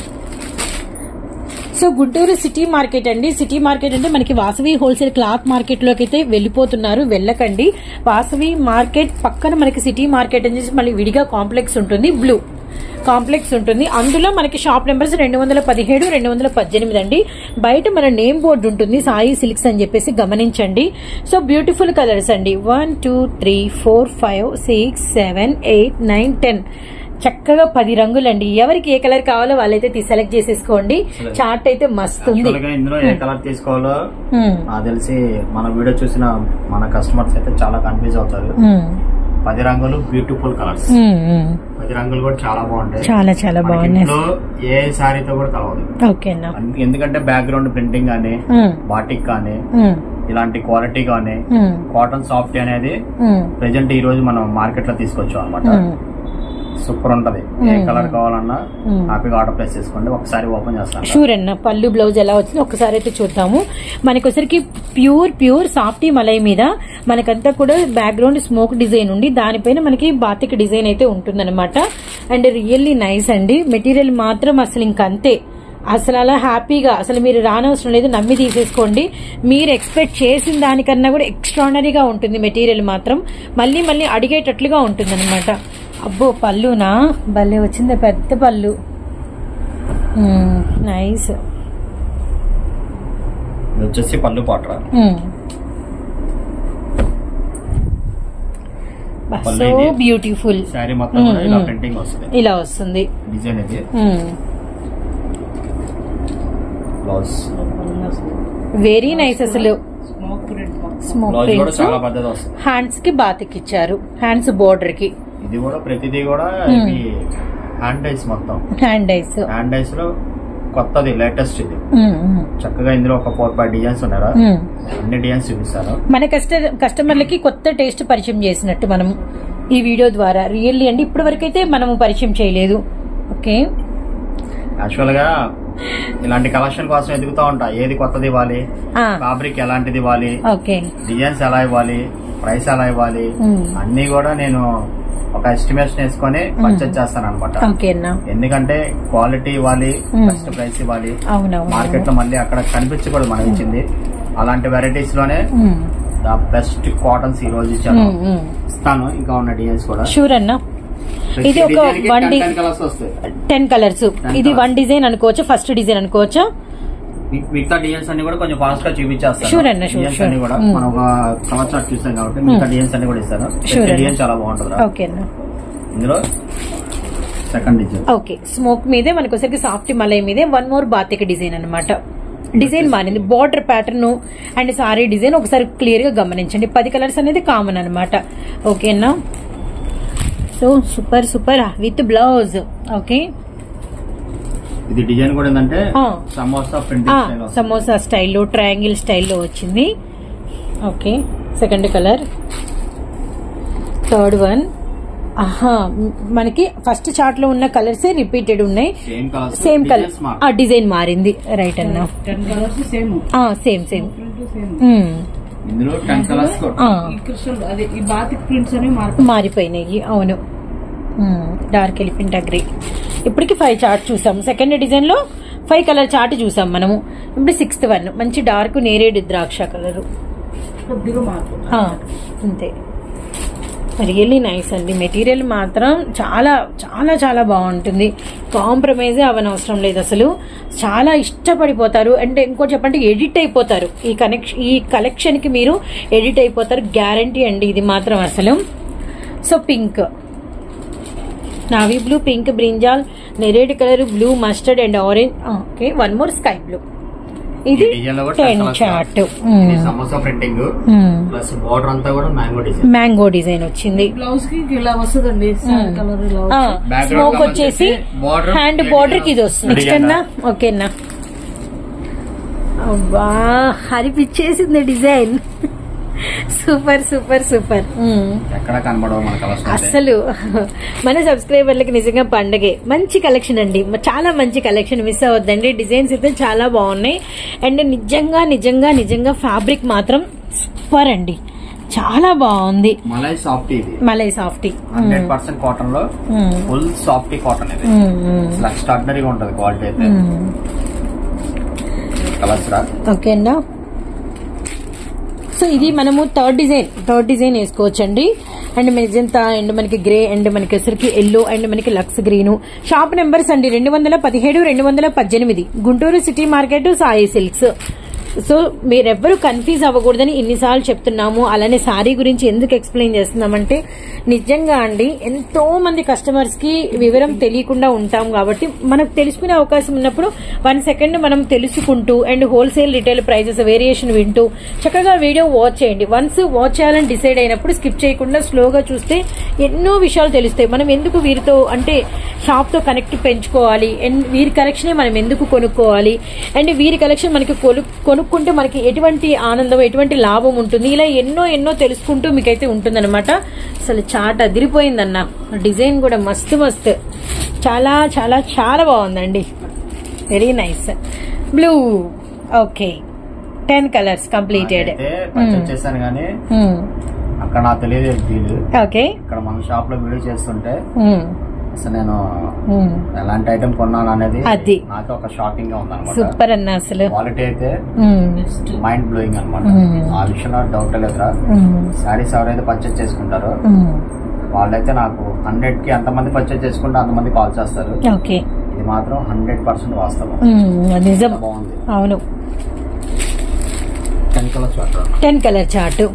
so Guntur city market అండి సిటీ మార్కెట్ అంటే మనకి వాసవి హోల్సేల్ క్లాత్ మార్కెట్ లోకి అయితే వెళ్ళిపోతున్నారు వెళ్ళకండి వాసవి మార్కెట్ పక్కన మనకి సిటీ మార్కెట్ అని చెప్పి మళ్ళీ విడిగా కాంప్లెక్స్ ఉంటుంది బ్లూ కాంప్లెక్స్ ఉంటుంది అందులో మనకి షాప్ నెంబర్స్ రెండు వందల పదిహేడు రెండు వందల పద్దెనిమిది అండి బయట మన నేమ్ బోర్డు ఉంటుంది సాయి సిల్క్స్ అని చెప్పేసి గమనించండి సో బ్యూటిఫుల్ కలర్స్ అండి one two three four five six seven eight nine ten చక్కగా పది రంగులండి ఎవరికి ఏ కలర్ కావాలో వాళ్ళైతే తీ- సెలెక్ట్ చేసేసుకోండి చార్ట్ అయితే మస్తు ఉంది యాక్చువల్ గా ఇందులో ఏ కలర్ తీసుకోవాలో ఉమ్, నాకు తెలిసి మన వీడియో చూసిన మన కస్టమర్స్ అయితే చాలా కన్ఫ్యూజ్ అవుతారు ఉమ్, పది రంగులు బ్యూటిఫుల్ కలర్స్ ఉమ్, ఉమ్. పది రంగులు కూడా చాలా బాగుంటాయి చాలా చాలా మనకి బాగున్నాయి ఇంట్లో ఏ సారీతో కూడా కలవదు ఓకేనా ఎందుకంటే బ్యాక్గ్రౌండ్ ప్రింటింగ్ కానీ ఉమ్, బాటిక్ కానీ ఉమ్, ఇలాంటి క్వాలిటీ కానీ ఉమ్, కాటన్ సాఫ్ట్ అనేది ఉమ్, ప్రెసెంట్ ఈ రోజు మనం మార్కెట్ లో తీసుకొచ్చాం అనమాట ఉమ్. సూపర్ ఉంటది ఏ Hmm. కలర్ కావాలన్నా Hmm. హ్యాపీగా ఆర్డర్ ప్లేస్ చేసుకోండి ఒకసారి ఓపెన్ చేస్తాను షూర్ అన్న పళ్ళు బ్లౌజ్ ఎలా వచ్చిందో ఒకసారి అయితే చూద్దాము మనకొసరికి ప్యూర్ ప్యూర్ సాఫ్టీ మలై మీద మనకంతా కూడా బ్యాక్గ్రౌండ్ స్మోక్ డిజైన్ ఉండి దానిపైన మనకి బాతిక్ డిజైన్ అయితే ఉంటుందన్నమాట అండ్ రియల్లీ నైస్ అండి మెటీరియల్ మాత్రం అసలు ఇంకంతే అసలు అలా హ్యాపీగా అసలు మీరు రానవసరం లేదు నమ్మి తీసేసుకోండి మీరు ఎక్స్పెక్ట్ చేసిన దానికన్నా కూడా ఎక్స్ట్రానరీగా ఉంటుంది మెటీరియల్ మాత్రం మళ్ళీ మళ్ళీ అడిగేటట్లుగా ఉంటుంది అబ్బో పళ్ళునా భలే వచ్చింది పెద్ద పళ్ళు నైస్ ఇది వచ్చేసి పళ్ళు పాట్రా పళ్ళు సో ఇది. బ్యూటిఫుల్ శారీ మొత్తం కూడా ఇలా మ్మ్. ప్రింటింగ్ వస్తుంది ఇలా వస్తుంది డిజైన్ ఇది బ్లౌజ్ వెరీ నైస్ అసలు స్మోక్ ప్రింట్ స్మోక్ బ్లౌజ్ కూడా ప్రింట్స్ చాలా పెద్దది వస్తుంది హ్యాండ్స్ కి బాతికి ఇచ్చారు హ్యాండ్స్ బోర్డర్ కి ఇది కూడా ప్రతిదీ కూడా మ్మ్. ఇది హ్యాండ్ డైస్ మొత్తం హ్యాండ్ ఐస్ హ్యాండ్ డైస్ లో కొత్తది లేటెస్ట్ ఇది చక్కగా ఇందులో ఒక ఫోర్ ఫైవ్ డిజైన్స్ ఉన్నారా అన్ని డిజైన్స్ చూపిస్తాను మన కస్ట కస్టమర్లకి కొత్త టేస్ట్ పరిచయం చేసినట్టు మనం ఈ వీడియో ద్వారా రియల్లీ అండి ఇప్పటి వరకు అయితే మనము పరిచయం చేయలేదు ఓకే యాక్చువల్ గా ఇలాంటి కలెక్షన్ కోసం ఎదుగుతా ఉంటా ఏది కొత్తది ఇవ్వాలి ఆ, ఫ్యాబ్రిక్ ఎలాంటిది ఇవ్వాలి ఓకే డిజైన్స్ ఎలా ఇవ్వాలి ప్రైస్ ఎలా ఇవ్వాలి మ్మ్. అన్ని కూడా నేను ఒక ఎస్టిమేషన్ వేసుకొని పర్చేజ్ చేస్తాను అనమాట ఓకే అన్న ఎందుకంటే క్వాలిటీ ఇవ్వాలి మ్మ్. బెస్ట్ ప్రైస్ ఇవ్వాలి అవునవును మార్కెట్ లో మళ్ళీ అక్కడ కనిపించకూడదు మనం ఇచ్చింది అలాంటి వెరైటీస్ లోనే మ్మ్. ద బెస్ట్ కాటన్స్ ఈ రోజు ఇచ్చాను మ్మ్, మ్మ్. ఇస్తాను ఇంకా ఉన్న డిజైన్స్ కూడా షూర్ అన్న ఇది ఒక వన్ డి కలర్స్ వస్తాయి టెన్ కలర్స్ ఇది colours. వన్ డిజైన్ అనుకోవచ్చా ఫస్ట్ డిజైన్ అనుకోవచ్చా మీ- మిగతా డిజైన్స్ అన్ని కూడా కొంచెం ఫాస్ట్ గా చూపించేస్తాను Sure అన్న, sure, డిజైన్స్ sure. అన్ని కూడా మ్మ్. మనం ఒక కలర్ చార్ట్ చూస్తాం కాబట్టి మిగతా డిజైన్స్ అన్ని కూడా ఇస్తాను Sure అన్న. డిజైన్ చాలా బాగుంటుంది ఓకే అన్న ఇందులో సెకండ్ డిజైన్ ఓకే స్మోక్ మీదే మనకు ఒకసారి సాఫ్ట్ మలై మీదే వన్ మోర్ బాతిక డిజైన్ అన్నమాట డిజైన్ మారింది border pattern and sari design ఒకసారి క్లియర్ గా గమనించండి పది కలర్స్ అనేది కామన్ అనమాట ఓకేనా so super super with blouse okay ఇది డిజైన్ కూడా ఏంటంటే ఆ. సమోసా ప్రింటింగ్ స్టైల్ వస్తుంది. సమోసా స్టైల్లో ట్రయాంగిల్ స్టైల్లో వచ్చింది okay second colour third one ఆహా మ్, మనకి ఫస్ట్ చార్ట్ లో ఉన్న కలర్సే రిపీటెడ్ ఉన్నాయి సేమ్ కలర్ సేమ్ కలర్ ఆ డిజైన్ మారింది రైట్ అన్న ten colours same same same print same ఇందులో టెన్ కలర్స్ ఈ క్రిస్టల్ అదే ఈ బాతిక్ ప్రింట్స్ అని మార్పు మారిపోయినాయి అవును డార్క్ ఎలిఫెంట్ అగ్రి ఇప్పటికి ఫైవ్ చార్ట్ చూసాం సెకండ్ డిజైన్ లో ఫైవ్ కలర్ చార్ట్ చూసాం మనము ఇప్పుడు సిక్స్త్ వన్ మంచి డార్క్ నేరేడు ద్రాక్ష కలరు కొద్దిగా మార్పు అంతే రియల్లీ నైస్ అండి మెటీరియల్ మాత్రం చాలా చాలా చాలా బాగుంటుంది కాంప్రమైజే అవనవసరం లేదు అసలు చాలా ఇష్టపడిపోతారు అంటే ఇంకోటి చెప్పంటే ఎడిట్ అయిపోతారు ఈ కనెక్షన్ ఈ కలెక్షన్ కి మీరు ఎడిట్ అయిపోతారు గ్యారంటీ అండి ఇది మాత్రం అసలు so pink navy blue pink brinjal నెరేడ్ colour blue mustard and orange okay one more sky blue ఇది డిజైన్ లో కూడా టెన్ 10 colours చార్ట్ ఇది సమోసా ప్రింటింగ్ ప్లస్ బోర్డర్ అంతా కూడా మ్యాంగో డిజైన్ మ్యాంగో డిజైన్ వచ్చింది బ్లౌజ్ కి ఇలా వస్తుందండి కలర్ ఇలా వస్తుంది. Background స్మోక్ గా వచ్చేసి వచ్చేసి border హ్యాండ్ plain బార్డర్ కి ఇది గా వస్తుంది నెక్స్ట్ అడిగానా? అన్నా ఓకేనా అబ్బా హరిపిచ్చేసింది డిజైన్ సూపర్ సూపర్ సూపర్ ఎక్కడ కనబడవు మన కలర్స్ అసలు మన సబ్స్క్రైబర్లకి నిజంగా పండగే మంచి కలెక్షన్ అండి మ- చాలా మంచి కలెక్షన్ మిస్ అవ్వద్దండి డిజైన్స్ అయితే చాలా బాగున్నాయి అండ్ నిజంగా నిజంగా నిజంగా ఫ్యాబ్రిక్ మాత్రం సూపర్ అండి చాలా బాగుంది మలై సాఫ్ట్ ఇది malai softy hundred percent cotton లో ఫుల్ సాఫ్టీ కాటన్ ఇది అసలు ఎక్స్ట్రాడినరీగా ఉంటది క్వాలిటీ అయితే కలర్స్ రా ఓకేనా సో ఇది మనము థర్డ్ డిజైన్ థర్డ్ డిజైన్ వేసుకోవచ్చండి అండ్ మెజంతా అండ్ మనకి గ్రే అండ్ మనకి వచ్చరికి ఎల్లో అండ్ మనకి లక్స్ గ్రీన్ షాప్ నెంబర్స్ అండి రెండు వందల పదిహేడు రెండు వందల పద్దెనిమిది Guntur city market Sai silks so మీరెవ్వరూ కన్ఫ్యూజ్ అవ్వకూడదని ఇన్నిసార్లు చెప్తున్నాము అలానే సారీ గురించి ఎందుకు ఎక్స్ప్లెయిన్ చేస్తున్నామంటే నిజంగా అండి ఎంతో మంది కస్టమర్స్ కి వివరం తెలియకుండా ఉంటాం కాబట్టి మనకు తెలుసుకునే అవకాశం ఉన్నప్పుడు వన్ సెకండ్ మనం తెలుసుకుంటూ and wholesale retail prices variation వింటూ చక్కగా వీడియో వాచ్ చేయండి వన్స్ వాచ్ చేయాలని డిసైడ్ అయినప్పుడు స్కిప్ చేయకుండా స్లోగా చూస్తే ఎన్నో విషయాలు తెలుస్తాయి మనం ఎందుకు వీరితో అంటే షాప్ తో కనెక్ట్ పెంచుకోవాలి అండ్ వీరి కలెక్షనే మనం ఎందుకు కొనుక్కోవాలి అండ్ వీరి కలెక్షన్ మనకి కొను కొనుక్కుంటే మనకి ఎటువంటి ఆనందం ఎటువంటి లాభం ఉంటుంది ఇలా ఎన్నో ఎన్నో తెలుసుకుంటూ మీకైతే ఉంటుందన్నమాట అసలు చాట్ అదిరిపోయిందన్న డిజైన్ కూడా మస్తు మస్తు చాలా చాలా చాలా బాగుందండి very nice blue okay ten colours completed అయితే పర్చేస్ చేశాను కానీ అక్కడ నాకు తెలియదు డీల్ ఓకే ఇక్కడ మన షాప్ లో వీడియో చేస్తుంటే అసలు నేను ఎలాంటి ఐటమ్ కొన్నాను అనేది అది. నాకు ఒక షాకింగ్ గా ఉంది అనమాట సూపర్ అన్న అసలు క్వాలిటీ అయితే మ్మ్. మైండ్ బ్లోయింగ్ అనమాట Hmm. ఆ విషయంలో డౌట్ లేదురా మ్మ్. శారీస్ ఎవరైతే పర్చేస్ చేసుకుంటారో మ్మ్. వాళ్ళైతే నాకు హండ్రెడ్ కి ఎంతమంది పర్చేస్ చేసుకుంటే అంతమంది కాల్ చేస్తారు ఓకే ఇది మాత్రం హండ్రెడ్ పర్సెంట్ వాస్తవం ఉమ్, నిజం బాగుంది అవును టెన్ కలర్స్ పట్టారు టెన్ కలర్ చార్ట్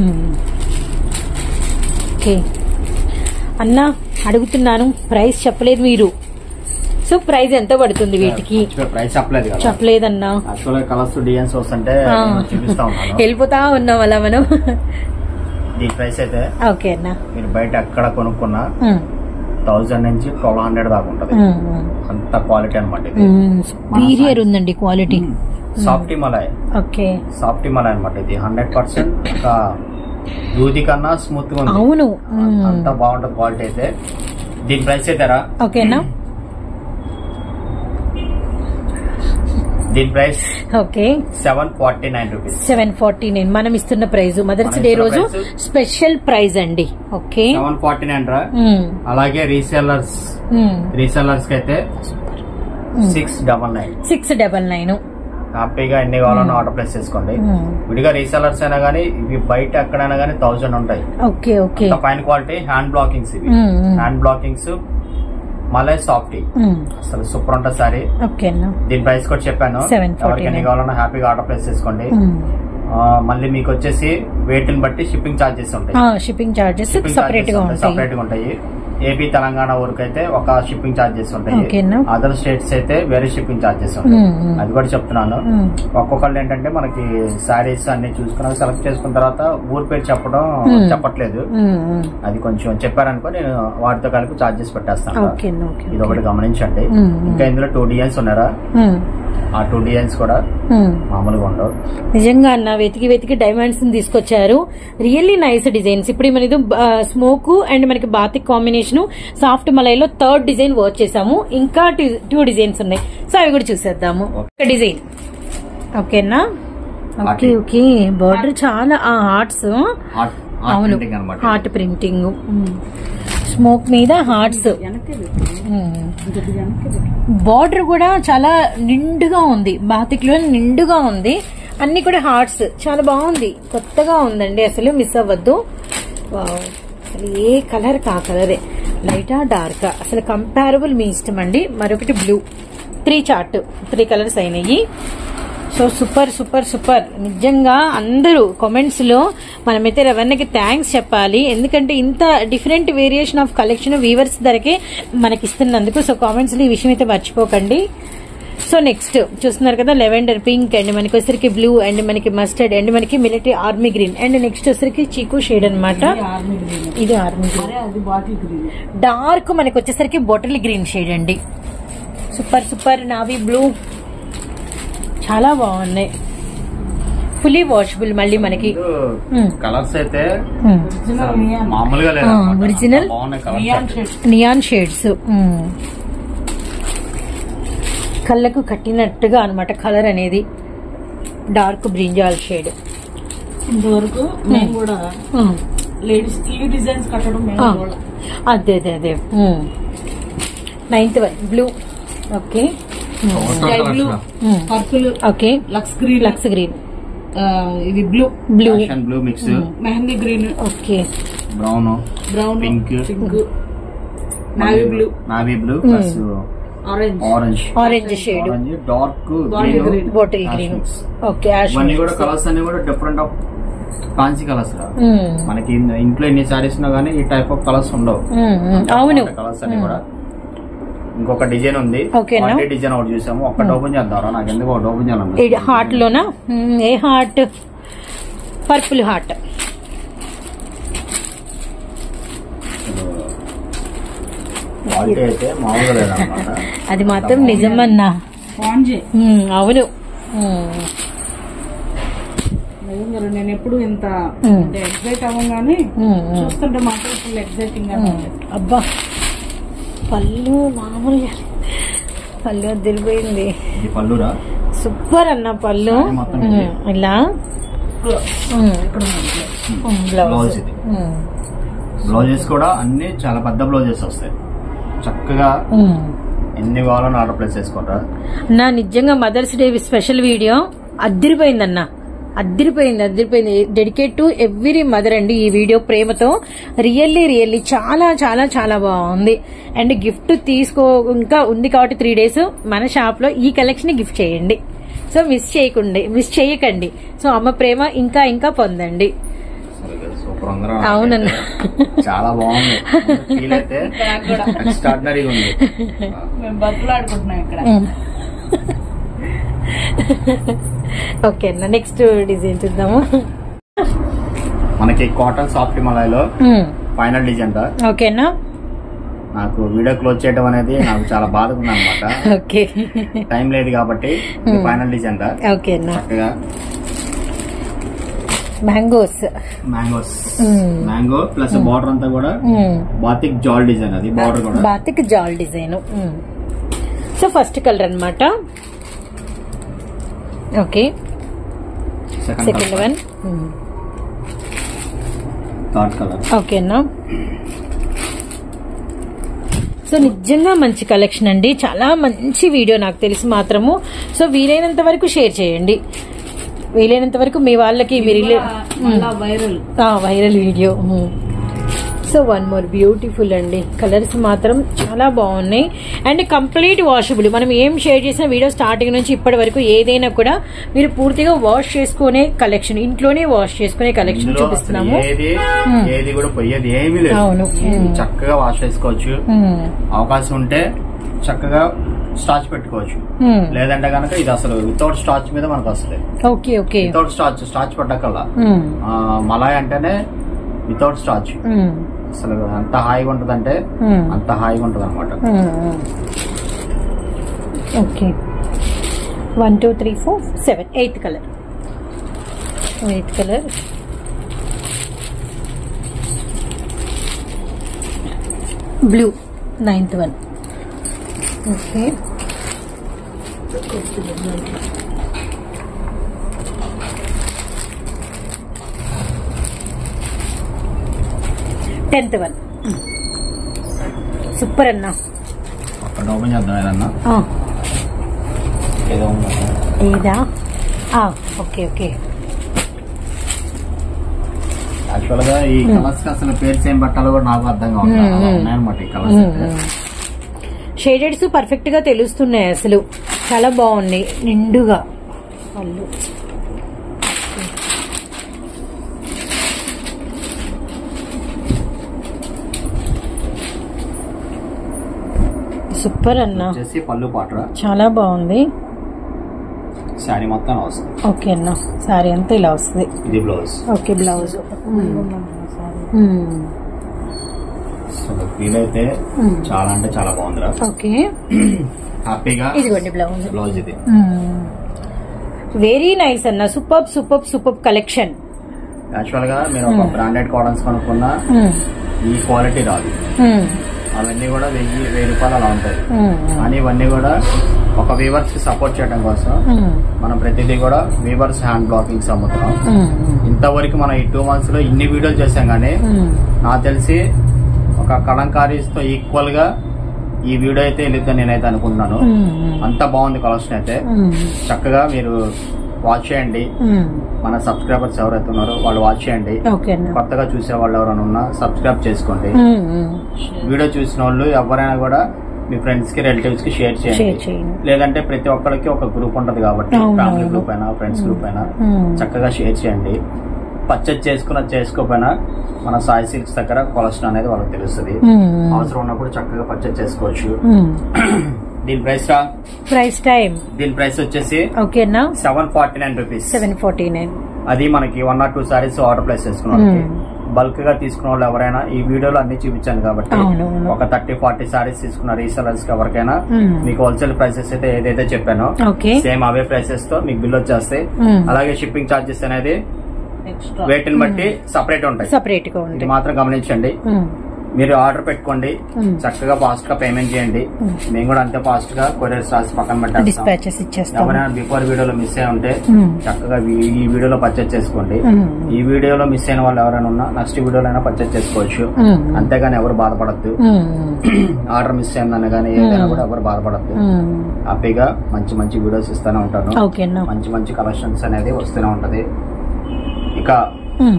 ఓకే అన్న అడుగుతున్నాను ప్రైస్ చెప్పలేదు మీరు సో ప్రైస్ ఎంత పడుతుంది వీటికి ప్రైస్ చెప్పలేదు కదా చెప్పలేదన్నా యాక్చువల్ గా కలర్స్ డిజైన్స్ వస్తుంటే ఆ. నేను చూపిస్తా ఉన్నాను వెళ్ళిపోతా ఉన్నాం అలా మనం ఈ ప్రైస్ అయితే ఓకే అన్న మీరు బయట ఎక్కడ కొనుక్కున్నా ఉమ్, థౌజండ్ నుంచి ట్వెల్వ్ హండ్రెడ్ దాకా ఉంటది ఉమ్, ఉమ్. అంత క్వాలిటీ అనమాట ఇది ఉమ్, సుపీరియర్ ఉందండి quality softy malai okay softy malai అనమాట ఇది హండ్రెడ్ పర్సెంట్ ఇంకా దూది కన్నా స్మూత్ గా ఉంది అవును ఉమ్. అంత బాగుంటది క్వాలిటీ అయితే దీని ప్రైస్ అయితే రా ఓకేనా దీని price okay seven forty nine rupees seven forty nine మనం ఇస్తున్న ప్రైజ్ మదర్స్ మనం డే ఇస్తున్న రోజు price? స్పెషల్ ప్రైజ్ అండి ఓకే సెవెన్ ఫార్టీ నైన్ రా ఉమ్, అలాగే రీసెల్లర్స్ ఉమ్. రీసెల్లర్స్ కి అయితే six double nine six double nine హ్యాపీగా ఎన్ని కావాలన్నా ఆర్డర్ ప్లేస్ చేసుకోండి విడిగా రీసెల్లర్స్ అయినా కానీ ఇవి బయట ఎక్కడైనా కానీ థౌజండ్ ఉంటాయి ఓకే ఓకే అంత ఫైన్ క్వాలిటీ హ్యాండ్ బ్లాకింగ్స్ ఇవి మ్మ్, మ్మ్. హ్యాండ్ బ్లాకింగ్స్ మలై సాఫ్టీ అసలు సూపర్ ఉంటుంది సారీ ఓకే అన్న దీని ప్రైస్ కూడా చెప్పాను 749. ఎవరికి ఎన్ని కావాలన్నా హ్యాపీగా ఆర్డర్ ప్లేస్ చేసుకోండి ఆ, మళ్ళీ మీకు వచ్చేసి weight ని బట్టి షిప్పింగ్ ఛార్జెస్ ఉంటాయి షిప్పింగ్ చార్జెస్ షిప్పింగ్ సపరేట్ గా ఉంటాయి సపరేట్ గా ఉంటాయి ఏపీ తెలంగాణ వరకు అయితే ఒక షిప్పింగ్ ఛార్జెస్ ఉంటాయి ఓకేనా. అదర్ స్టేట్స్ అయితే వేరే షిప్పింగ్ ఛార్జెస్ ఉంటాయి మ్మ్, మ్మ్. అది కూడా చెప్తున్నాను మ్మ్. ఒక్కొక్కళ్ళు ఏంటంటే మనకి శారీస్ అన్ని చూసుకుని సెలెక్ట్ చేసుకున్న తర్వాత ఊరి పేరు చెప్పడం మ్మ్. చెప్పట్లేదు ఉమ్, ఉమ్. అది కొంచెం చెప్పారనుకో నేను వాటితో కలిపి ఛార్జెస్ పెట్టేస్తాను ఓకే అన్న, ఓకే ఇది ఒకటి గమనించండి మ్మ్. ఇంకా ఇందులో టూ డిజైన్స్ ఉన్నారా ఉమ్, ఆ టూ డిజైన్స్ కూడా ఉమ్. మామూలుగా ఉండవు నిజంగా అన్న వెతికి వెతికి డైమండ్స్ తీసుకొచ్చారు రియల్లీ నైస్ డిజైన్స్ ఇప్పుడు మనది స్మోక్ అండ్ మనకి బాతిక్ కాంబినేషన్ సాఫ్ట్ మలైలో థర్డ్ డిజైన్ వర్క్ చేసాము ఇంకా టూ డిజైన్స్ ఉన్నాయి సో అవి కూడా చూసేద్దాము ఒక డిజైన్ ఓకేనా ఓకే Hearty. ఓకే బార్డర్ చాలా హార్ట్స్ హార్ట్ అవును ప్రింటింగ్ అనమాట హార్ట్ ప్రింటింగ్ స్మోక్ మీద హార్ట్స్ వెనక్కి పెట్టు ఇంకొద్ది వెనక్కి పెట్టు బార్డర్ కూడా చాలా నిండుగా ఉంది బాతిక్ లో నిండుగా ఉంది అన్ని కూడా హార్ట్స్ చాలా బాగుంది కొత్తగా ఉందండి అసలు మిస్ అవ్వద్దు వావ్. అసలు ఏ కలర్ కా కలరే లైటా డార్కా అసలు కంపారబుల్ మీ ఇష్టం అండి మరొకటి blue three chart three colours అయినాయి సో సూపర్ సూపర్ సూపర్ నిజంగా అందరూ కామెంట్స్ లో మనమైతే రవణకి థ్యాంక్స్ చెప్పాలి ఎందుకంటే ఇంత different variation of collection weavers ధరకే మనకి ఇస్తున్నందుకు సో కామెంట్స్ లో ఈ విషయం అయితే మర్చిపోకండి సో నెక్స్ట్ చూస్తున్నారు కదా లెవెండర్ పింక్ అండ్ మనకి వచ్చరికి బ్లూ అండ్ మనకి మస్టర్డ్ అండ్ మనకి military army green and next వచ్చరికి చీకు షేడ్ అన్నమాట ఇది ఆర్మీ గ్రీన్ ఇది ఆర్మీ గ్రీన్ అరే అది బాటిల్ గ్రీన్ డార్క్ మనకి వచ్చేసరికి బొటల్ గ్రీన్ షేడ్ అండి సూపర్ సూపర్ నావీ బ్లూ చాలా బాగున్నాయి ఫుల్లీ వాషబుల్ మళ్ళీ మనకి మ్మ్. కలర్స్ అయితే మ్మ్. ఒరిజినల్ నియాన్ మామూలుగా లేదు ఆ, అన్నమాట. original? బాగున్నాయి neon colours shade neon shades మ్మ్. కళ్ళకు కట్టినట్టుగా అన్నమాట కలర్ అనేది డార్క్ బ్రింజాల్ షేడ్ ఇంతవరకు మేము కూడా లేడీస్ ఈ డిజైన్స్ కట్టడం మేము కూడా అదే అదే అదే ninth one blue okay sky blue purple okay lux green lux green ఇది blue blue blue mix mehndi green okay brown brown Pink. Pink navy blue navy blue plus orange orange orange shade orange dark Bottle green green. Bottle green okay ash ఇవన్నీ కూడా colours అన్ని కూడా different of fancy colours రా మనకి in- ఇంట్లో ఎన్ని సారీస్ ఉన్నా కానీ ఈ టైప్ ఆఫ్ కలర్స్ ఉండవు అవును కలర్స్ అన్ని కూడా ఇంకొక డిజైన్ ఉంది ఓకేనా? బర్త్డే డిజైన్ ఒకటి చూసాము ఒక్కటి ఓపెన్ చేద్దాం నాకు ఎందుకు ఒకటి ఓపెన్ ఇది చేయాలనిపిస్తుంది. హార్ట్ లోనా మ్మ్, ఏ హార్ట్ పర్పుల్ హార్ట్ క్వాలిటీ అయితే మామూలుగా లేదన్నమాట అది మాత్రం నిజమన్నా స్పాంజే మ్మ్, అవును మ్మ్. నిజంగా నేను ఎప్పుడు ఇంత మ్మ్. అంటే ఎగ్జైట్ అవ్వగానే మ్మ్, మ్మ్. చూస్తుంటే మాత్రం ఫుల్ ఎగ్జైటింగ్ గా ఉంది అబ్బా పళ్ళు మామూలుగా పళ్ళు వదిలిపోయింది ఇది పళ్ళురా సూపర్ అన్న పళ్ళు సారీ మొత్తం ఇది. మ్మ్, ఇలా ఇక్కడ ఉంది. బ్లౌజ్ బ్లౌజ్ ఇది. బ్లౌజెస్ కూడా అన్ని చాలా పెద్ద బ్లౌజెస్ వస్తాయి చక్కగా ఎన్ని కావాలని ఆర్డర్ ప్లేస్ చేసుకుంటారా నా నిజంగా మదర్స్ డే స్పెషల్ వీడియో అద్దరిపోయిందన్న అద్దరిపోయింది అద్దరిపోయింది డెడికేట్ టు ఎవ్రీ మదర్ అండి ఈ వీడియో ప్రేమతో రియల్లీ రియల్లీ చాలా చాలా చాలా బాగుంది అండ్ గిఫ్ట్ తీసుకో ఇంకా ఉంది కాబట్టి త్రీ డేస్ మన షాప్ లో ఈ కలెక్షన్ గిఫ్ట్ చేయండి సో మిస్ చేయకండి మిస్ చేయకండి సో అమ్మ ప్రేమ ఇంకా ఇంకా పొందండి సూపర్ ఉందిరా అవునన్న. చాలా బాగుంది ఫీల్ అయితే నాకు కూడా ఎక్స్ట్రాడినరీగా ఉంది మేము బతులు ఆడుకుంటున్నాం ఇక్కడ ఓకే అన్న నెక్స్ట్ డిజైన్ చూద్దాము మనకి కాటన్ సాఫ్ట్ మలాయ్లో ఫైనల్ డిజైన్ రా ఓకేనా నాకు వీడియో క్లోజ్ చేయడం అనేది నాకు చాలా బాధగా ఉంది అనమాట ఓకే టైం లేదు కాబట్టి ఫైనల్ డిజైన్ రా ఓకే అన్న చక్కగా mangoes mangoes mango plus border అంతా కూడా బాతిక్ జాల్ డిజైన్ అది బార్డర్ కూడా బాతిక్ జాల్ డిజైన్ సో ఫస్ట్ కలర్ అన్నమాట okay second second one third colour ఓకేనా సో నిజంగా మంచి కలెక్షన్ అండి చాలా మంచి వీడియో నాకు తెలిసి మాత్రము సో వీలైనంత వరకు షేర్ చేయండి వీలైనంత వరకు మీ వాళ్ళకి మీరు మళ్ళా viral viral video so one more beautiful అండి కలర్స్ మాత్రం చాలా బాగున్నాయి అండ్ కంప్లీట్ వాషబుల్ మనం ఏం షేర్ చేసిన వీడియో స్టార్టింగ్ నుంచి ఇప్పటి వరకు ఏదైనా కూడా మీరు పూర్తిగా వాష్ చేసుకునే కలెక్షన్ ఇంట్లోనే వాష్ చేసుకునే కలెక్షన్ ఇందులో అసలు చూపిస్తున్నాము ఏది ఏది కూడా పోయేది ఏమీ లేదు అవును. ఇది చక్కగా వాష్ చేసుకోవచ్చు మ్మ్. అవకాశం ఉంటే చక్కగా స్టార్చ్ పెట్టుకోవచ్చు మ్మ్. లేదంటే కనుక ఇది అసలు వితౌట్ స్టార్చ్ మీద మనకు వస్తుంది okay okay without starch starch పట్టకల్లా మ్మ్. మలాయ్ అంటేనే వితౌట్ స్టార్చ్ మ్మ్. అసలు ఎంత హాయిగా ఉంటదంటే మ్మ్. అంత హాయిగా ఉంటది అనమాట మ్మ్. Okay one two three four seven eighth colour eighth colour blue ninth one okay tenth one super అన్నా అక్కడ ఓపెన్ చేద్దాం ఏదన్నా ఆ, ఏదో ఉందా? ఏదా ఆ, ఓకే ఓకే యాక్చువల్ గా ఈ కలర్స్ కి అసలు పేర్స్ ఏం పట్టాలో కూడా నాకు అర్థం కావట్లేదు మ్మ్. అలా ఉన్నాయన్నమాట ఈ కలర్స్ అయితే. షేడెడ్స్ పర్ఫెక్ట్ గా తెలుస్తున్నాయి అసలు చాలా బాగున్నాయి నిండుగా వాళ్ళు సూపర్ అన్న వచ్చేసి పళ్ళు పాటరా చాలా బాగుంది శారీ మొత్తం వస్తుంది ఓకే అన్న సారీ అంతా ఇలా వస్తుంది ఇది బ్లౌజ్ ఓకే బ్లౌజ్ అసలు ఫీల్ అయితే మ్మ్. చాలా అంటే చాలా బాగుందిరా ఓకే హ్యాపీగా ఇదిగోండి బ్లౌజ్ బ్లౌజ్ ఇది వెరీ నైస్ అన్న super super super collection actual గా మీరు ఒక బ్రాండెడ్ కాటన్స్ కొనుక్కున్నా ఈ క్వాలిటీ రాదు అవన్నీ కూడా వెయ్యి వెయ్యి రూపాయలు అలా ఉంటాయి కానీ ఇవన్నీ కూడా ఒక వీవర్స్ కి సపోర్ట్ చేయడం కోసం మనం ప్రతిదీ కూడా వీవర్స్ హ్యాండ్ బ్లాకింగ్స్ అమ్ముతున్నాం ఇంతవరకు మనం ఈ టూ మంత్స్ లో ఇన్ని వీడియోలు చేసాం కానీ నాకు తెలిసి ఒక కలంకారీస్ తో ఈక్వల్ గా ఈ వీడియో అయితే వెళ్ళిద్దని నేనైతే అనుకుంటున్నాను అంత బాగుంది కలెక్షన్ అయితే చక్కగా మీరు వాచ్ చేయండి మన సబ్స్క్రైబర్స్ ఎవరైతే ఉన్నారో వాళ్ళు వాచ్ చేయండి ఓకే అన్న కొత్తగా చూసే వాళ్ళు ఎవరైనా ఉన్నా సబ్స్క్రైబ్ చేసుకోండి వీడియో చూసిన వాళ్ళు ఎవరైనా కూడా మీ ఫ్రెండ్స్ కి రిలేటివ్స్ కి షేర్ షేర్ చేయండి చేయండి లేదంటే ప్రతి ఒక్కరికి ఒక గ్రూప్ ఉంటది కాబట్టి అవును, ఫ్యామిలీ అవును. గ్రూప్ అయినా ఫ్రెండ్స్ గ్రూప్ అయినా మ్మ్. చక్కగా షేర్ చేయండి పర్చేజ్ చేసుకున్న చేసుకోకపోయినా మన సాయి సిల్క్స్ దగ్గర కొలెస్ట్రాల్ అనేది వాళ్ళకి తెలుస్తుంది అవసరం ఉన్నప్పుడు చక్కగా పర్చేజ్ చేసుకోవచ్చు దీని ప్రైస్ రా ప్రైస్ టైం దీని ప్రైస్ వచ్చేసి ఓకేనా seven forty nine rupees seven forty nine అది మనకి one or two saris order place చేసుకున్న వాళ్ళకి బల్క్ గా తీసుకున్న వాళ్ళు ఎవరైనా ఈ వీడియోలో అన్ని చూపించాను కాబట్టి అవును, అవును. ఒక థర్టీ ఫార్టీ సారీస్ తీసుకున్న రీసెలర్స్ కి ఎవరికైనా మ్మ్. మీకు హోల్సేల్ ప్రైసెస్ అయితే ఏదైతే చెప్పానో ఓకే సేమ్ అవే ప్రైసెస్ తో మీకు బిల్ వచ్చేస్తాయి మ్మ్. అలాగే షిప్పింగ్ చార్జెస్ అనేది ఎక్స్ట్రా weight ని బట్టి సపరేట్ ఉంటాయి సపరేట్ గా ఇది ఉంది మాత్రం గమనించండి మీరు ఆర్డర్ పెట్టుకోండి మ్మ్. చక్కగా ఫాస్ట్ గా పేమెంట్ చేయండి మేము కూడా అంతే ఫాస్ట్ గా కొరియర్ రాసి పక్కన పెట్టేస్తాం డిస్పాచెస్ ఇచ్చేస్తాం ఎవరైనా బిఫోర్ వీడియోలో మిస్ అయి ఉంటే మ్మ్. చక్కగా ఈ- ఈ వీడియోలో పర్చేజ్ చేసుకోండి మ్మ్. ఈ వీడియోలో మిస్ అయిన వాళ్ళు ఎవరైనా ఉన్నా నెక్స్ట్ వీడియోలో అయినా పర్చేజ్ చేసుకోవచ్చు మ్మ్. అంతేగాని ఎవరు బాధపడద్దు మ్మ్. ఆర్డర్ మిస్ అయిందని కానీ ఏదైనా కూడా ఎవరు బాధపడద్దు మ్మ్. హ్యాపీగా మంచి మంచి వీడియోస్ ఇస్తూనే ఉంటాను ఓకేనా మంచి మంచి కలెక్షన్స్ అనేది వస్తూనే ఉంటది ఇక మ్మ్.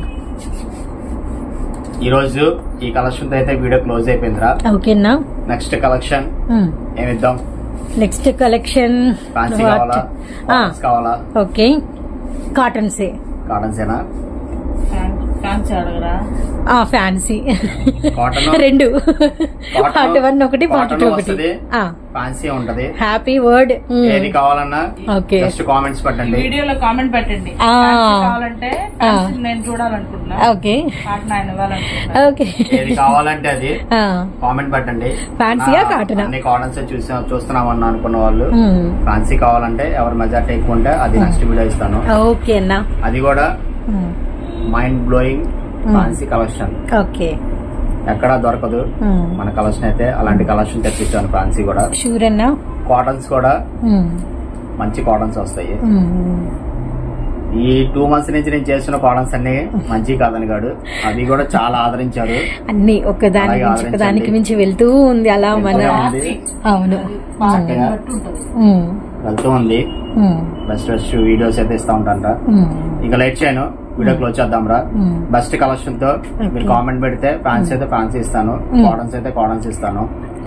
ఈ రోజు ఈ కలెక్షన్ తో అయితే వీడియో క్లోజ్ అయిపోయిందిరా ఓకేనా నెక్స్ట్ కలెక్షన్ మ్మ్. ఏమిద్దాం నెక్స్ట్ కలెక్షన్ ఫ్యాన్సీ కావాలా కాటన్స్ కావాలా ఓకే కాటన్సే కాటన్స్ ఏనా ఫ్యాన్సీ అడగరా ఆ ఫ్యాన్సీ కాటన్ రెండు Cotton- పార్ట్ వన్ ఒకటి పార్ట్ cotton టూ ఒకటి వస్తది. ఫ్యాన్సీ ఉంటది హ్యాపీ వర్డ్ ఏది కావాలన్నా ఓకే జస్ట్ కామెంట్స్ పెట్టండి వీడియోలో కామెంట్ పెట్టండి ఆ. ఫ్యాన్సీ కావాలంటే ఫ్యాన్సీ నేను చూడాలనుకుంటున్నా ఓకే కాటన్ ఆయన ఇవ్వాలనుకుంటున్నా ఓకే ఏది కావాలంటే అది కామెంట్ పెట్టండి ఫ్యాన్సీయా నా కాటనా అన్ని కాటన్స్ చూసా చూస్తున్నామన్నా అనుకున్న వాళ్ళు మ్మ్. ఫ్యాన్సీ కావాలంటే ఎవరు మెజార్టీ ఎక్కువ ఉంటే అది నెక్స్ట్ వీడియో ఇస్తాను ఓకే అన్నా అది కూడా మ్మ్. Mind blowing Hmm. Fancy collection okay ఎక్కడా దొరకదు మ్మ్. మన కలెక్షన్ అయితే అలాంటి కలెక్షన్ తెప్పించాను ఫ్యాన్సీ కూడా షూర్ అన్నా కాటన్స్ కూడా మ్మ్. మంచి కాటన్స్ వస్తాయి మ్మ్. ఈ టూ మంత్స్ నుంచి నేను చేస్తున్న కాటన్స్ అన్ని మంచి కాదని కాడు అవి కూడా చాలా ఆదరించారు అన్ని ఒకదాని అలాగే మించి ఒకదానికి ఆదరించండి. మించి వెళ్తూ ఉంది అలా మన వెళ్తూనే ఉంది. అవును చక్కగా మ్మ్. వెళ్తూ ఉంది మ్మ్. బెస్ట్ బెస్ట్ వీడియోస్ అయితే ఇస్తా ఉంటాను మ్మ్. ఇక లేట్ చేయను వీడియో క్లోజ్ చేద్దాం రా మ్మ్. బెస్ట్ కలెక్షన్ తో మీరు కామెంట్ పెడితే ఫ్యాన్స్ అయితే ఫ్యాన్స్ ఇస్తాను Hmm. కాటన్స్ అయితే కాటన్స్ ఇస్తాను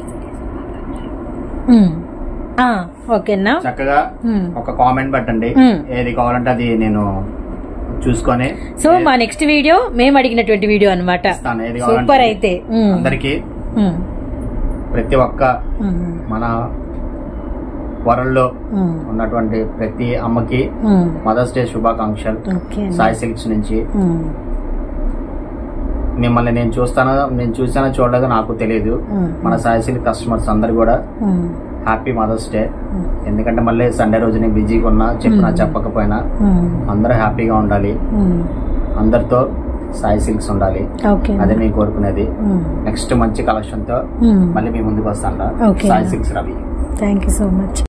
మ్మ్. ఆ, ఓకేనా చక్కగా మ్మ్. ఒక కామెంట్ పెట్టండి Hmm. ఏది కావాలంటే అది నేను చూసుకొని సో మా నెక్స్ట్ వీడియో మేము అడిగినటువంటి వీడియో అనమాట ఇస్తాను ఏది సూపర్ కావాలంటే అయితే మ్మ్. అందరికి మ్మ్. ప్రతి ఒక్క మ్మ్. మన వరల్డ్ మ్మ్. ఉన్నటువంటి ప్రతి అమ్మకి మ్మ్. మదర్స్ డే శుభాకాంక్షలు ఓకే సాయి సిల్క్స్ నుంచి మ్మ్. మిమ్మల్ని నేను చూస్తానో నేను చూసానో చూడలేదో నాకు తెలియదు మ్మ్. మన సాయి సిల్క్ కస్టమర్స్ అందరు కూడా మ్మ్. హ్యాపీ మదర్స్ డే ఎందుకంటే మళ్ళీ సండే రోజు నేను బిజీగా ఉన్నా చెప్పినా చెప్పకపోయినా మ్మ్. అందరూ హ్యాపీగా ఉండాలి మ్మ్. అందరితో సాయి సిల్క్స్ ఉండాలి ఓకే అదే మేము కోరుకునేది మ్మ్. నెక్స్ట్ మంచి కలెక్షన్ తో మ్మ్. మళ్ళీ మీ ముందుకు వస్తాను Okay. Sai Silks Ravi thank you so much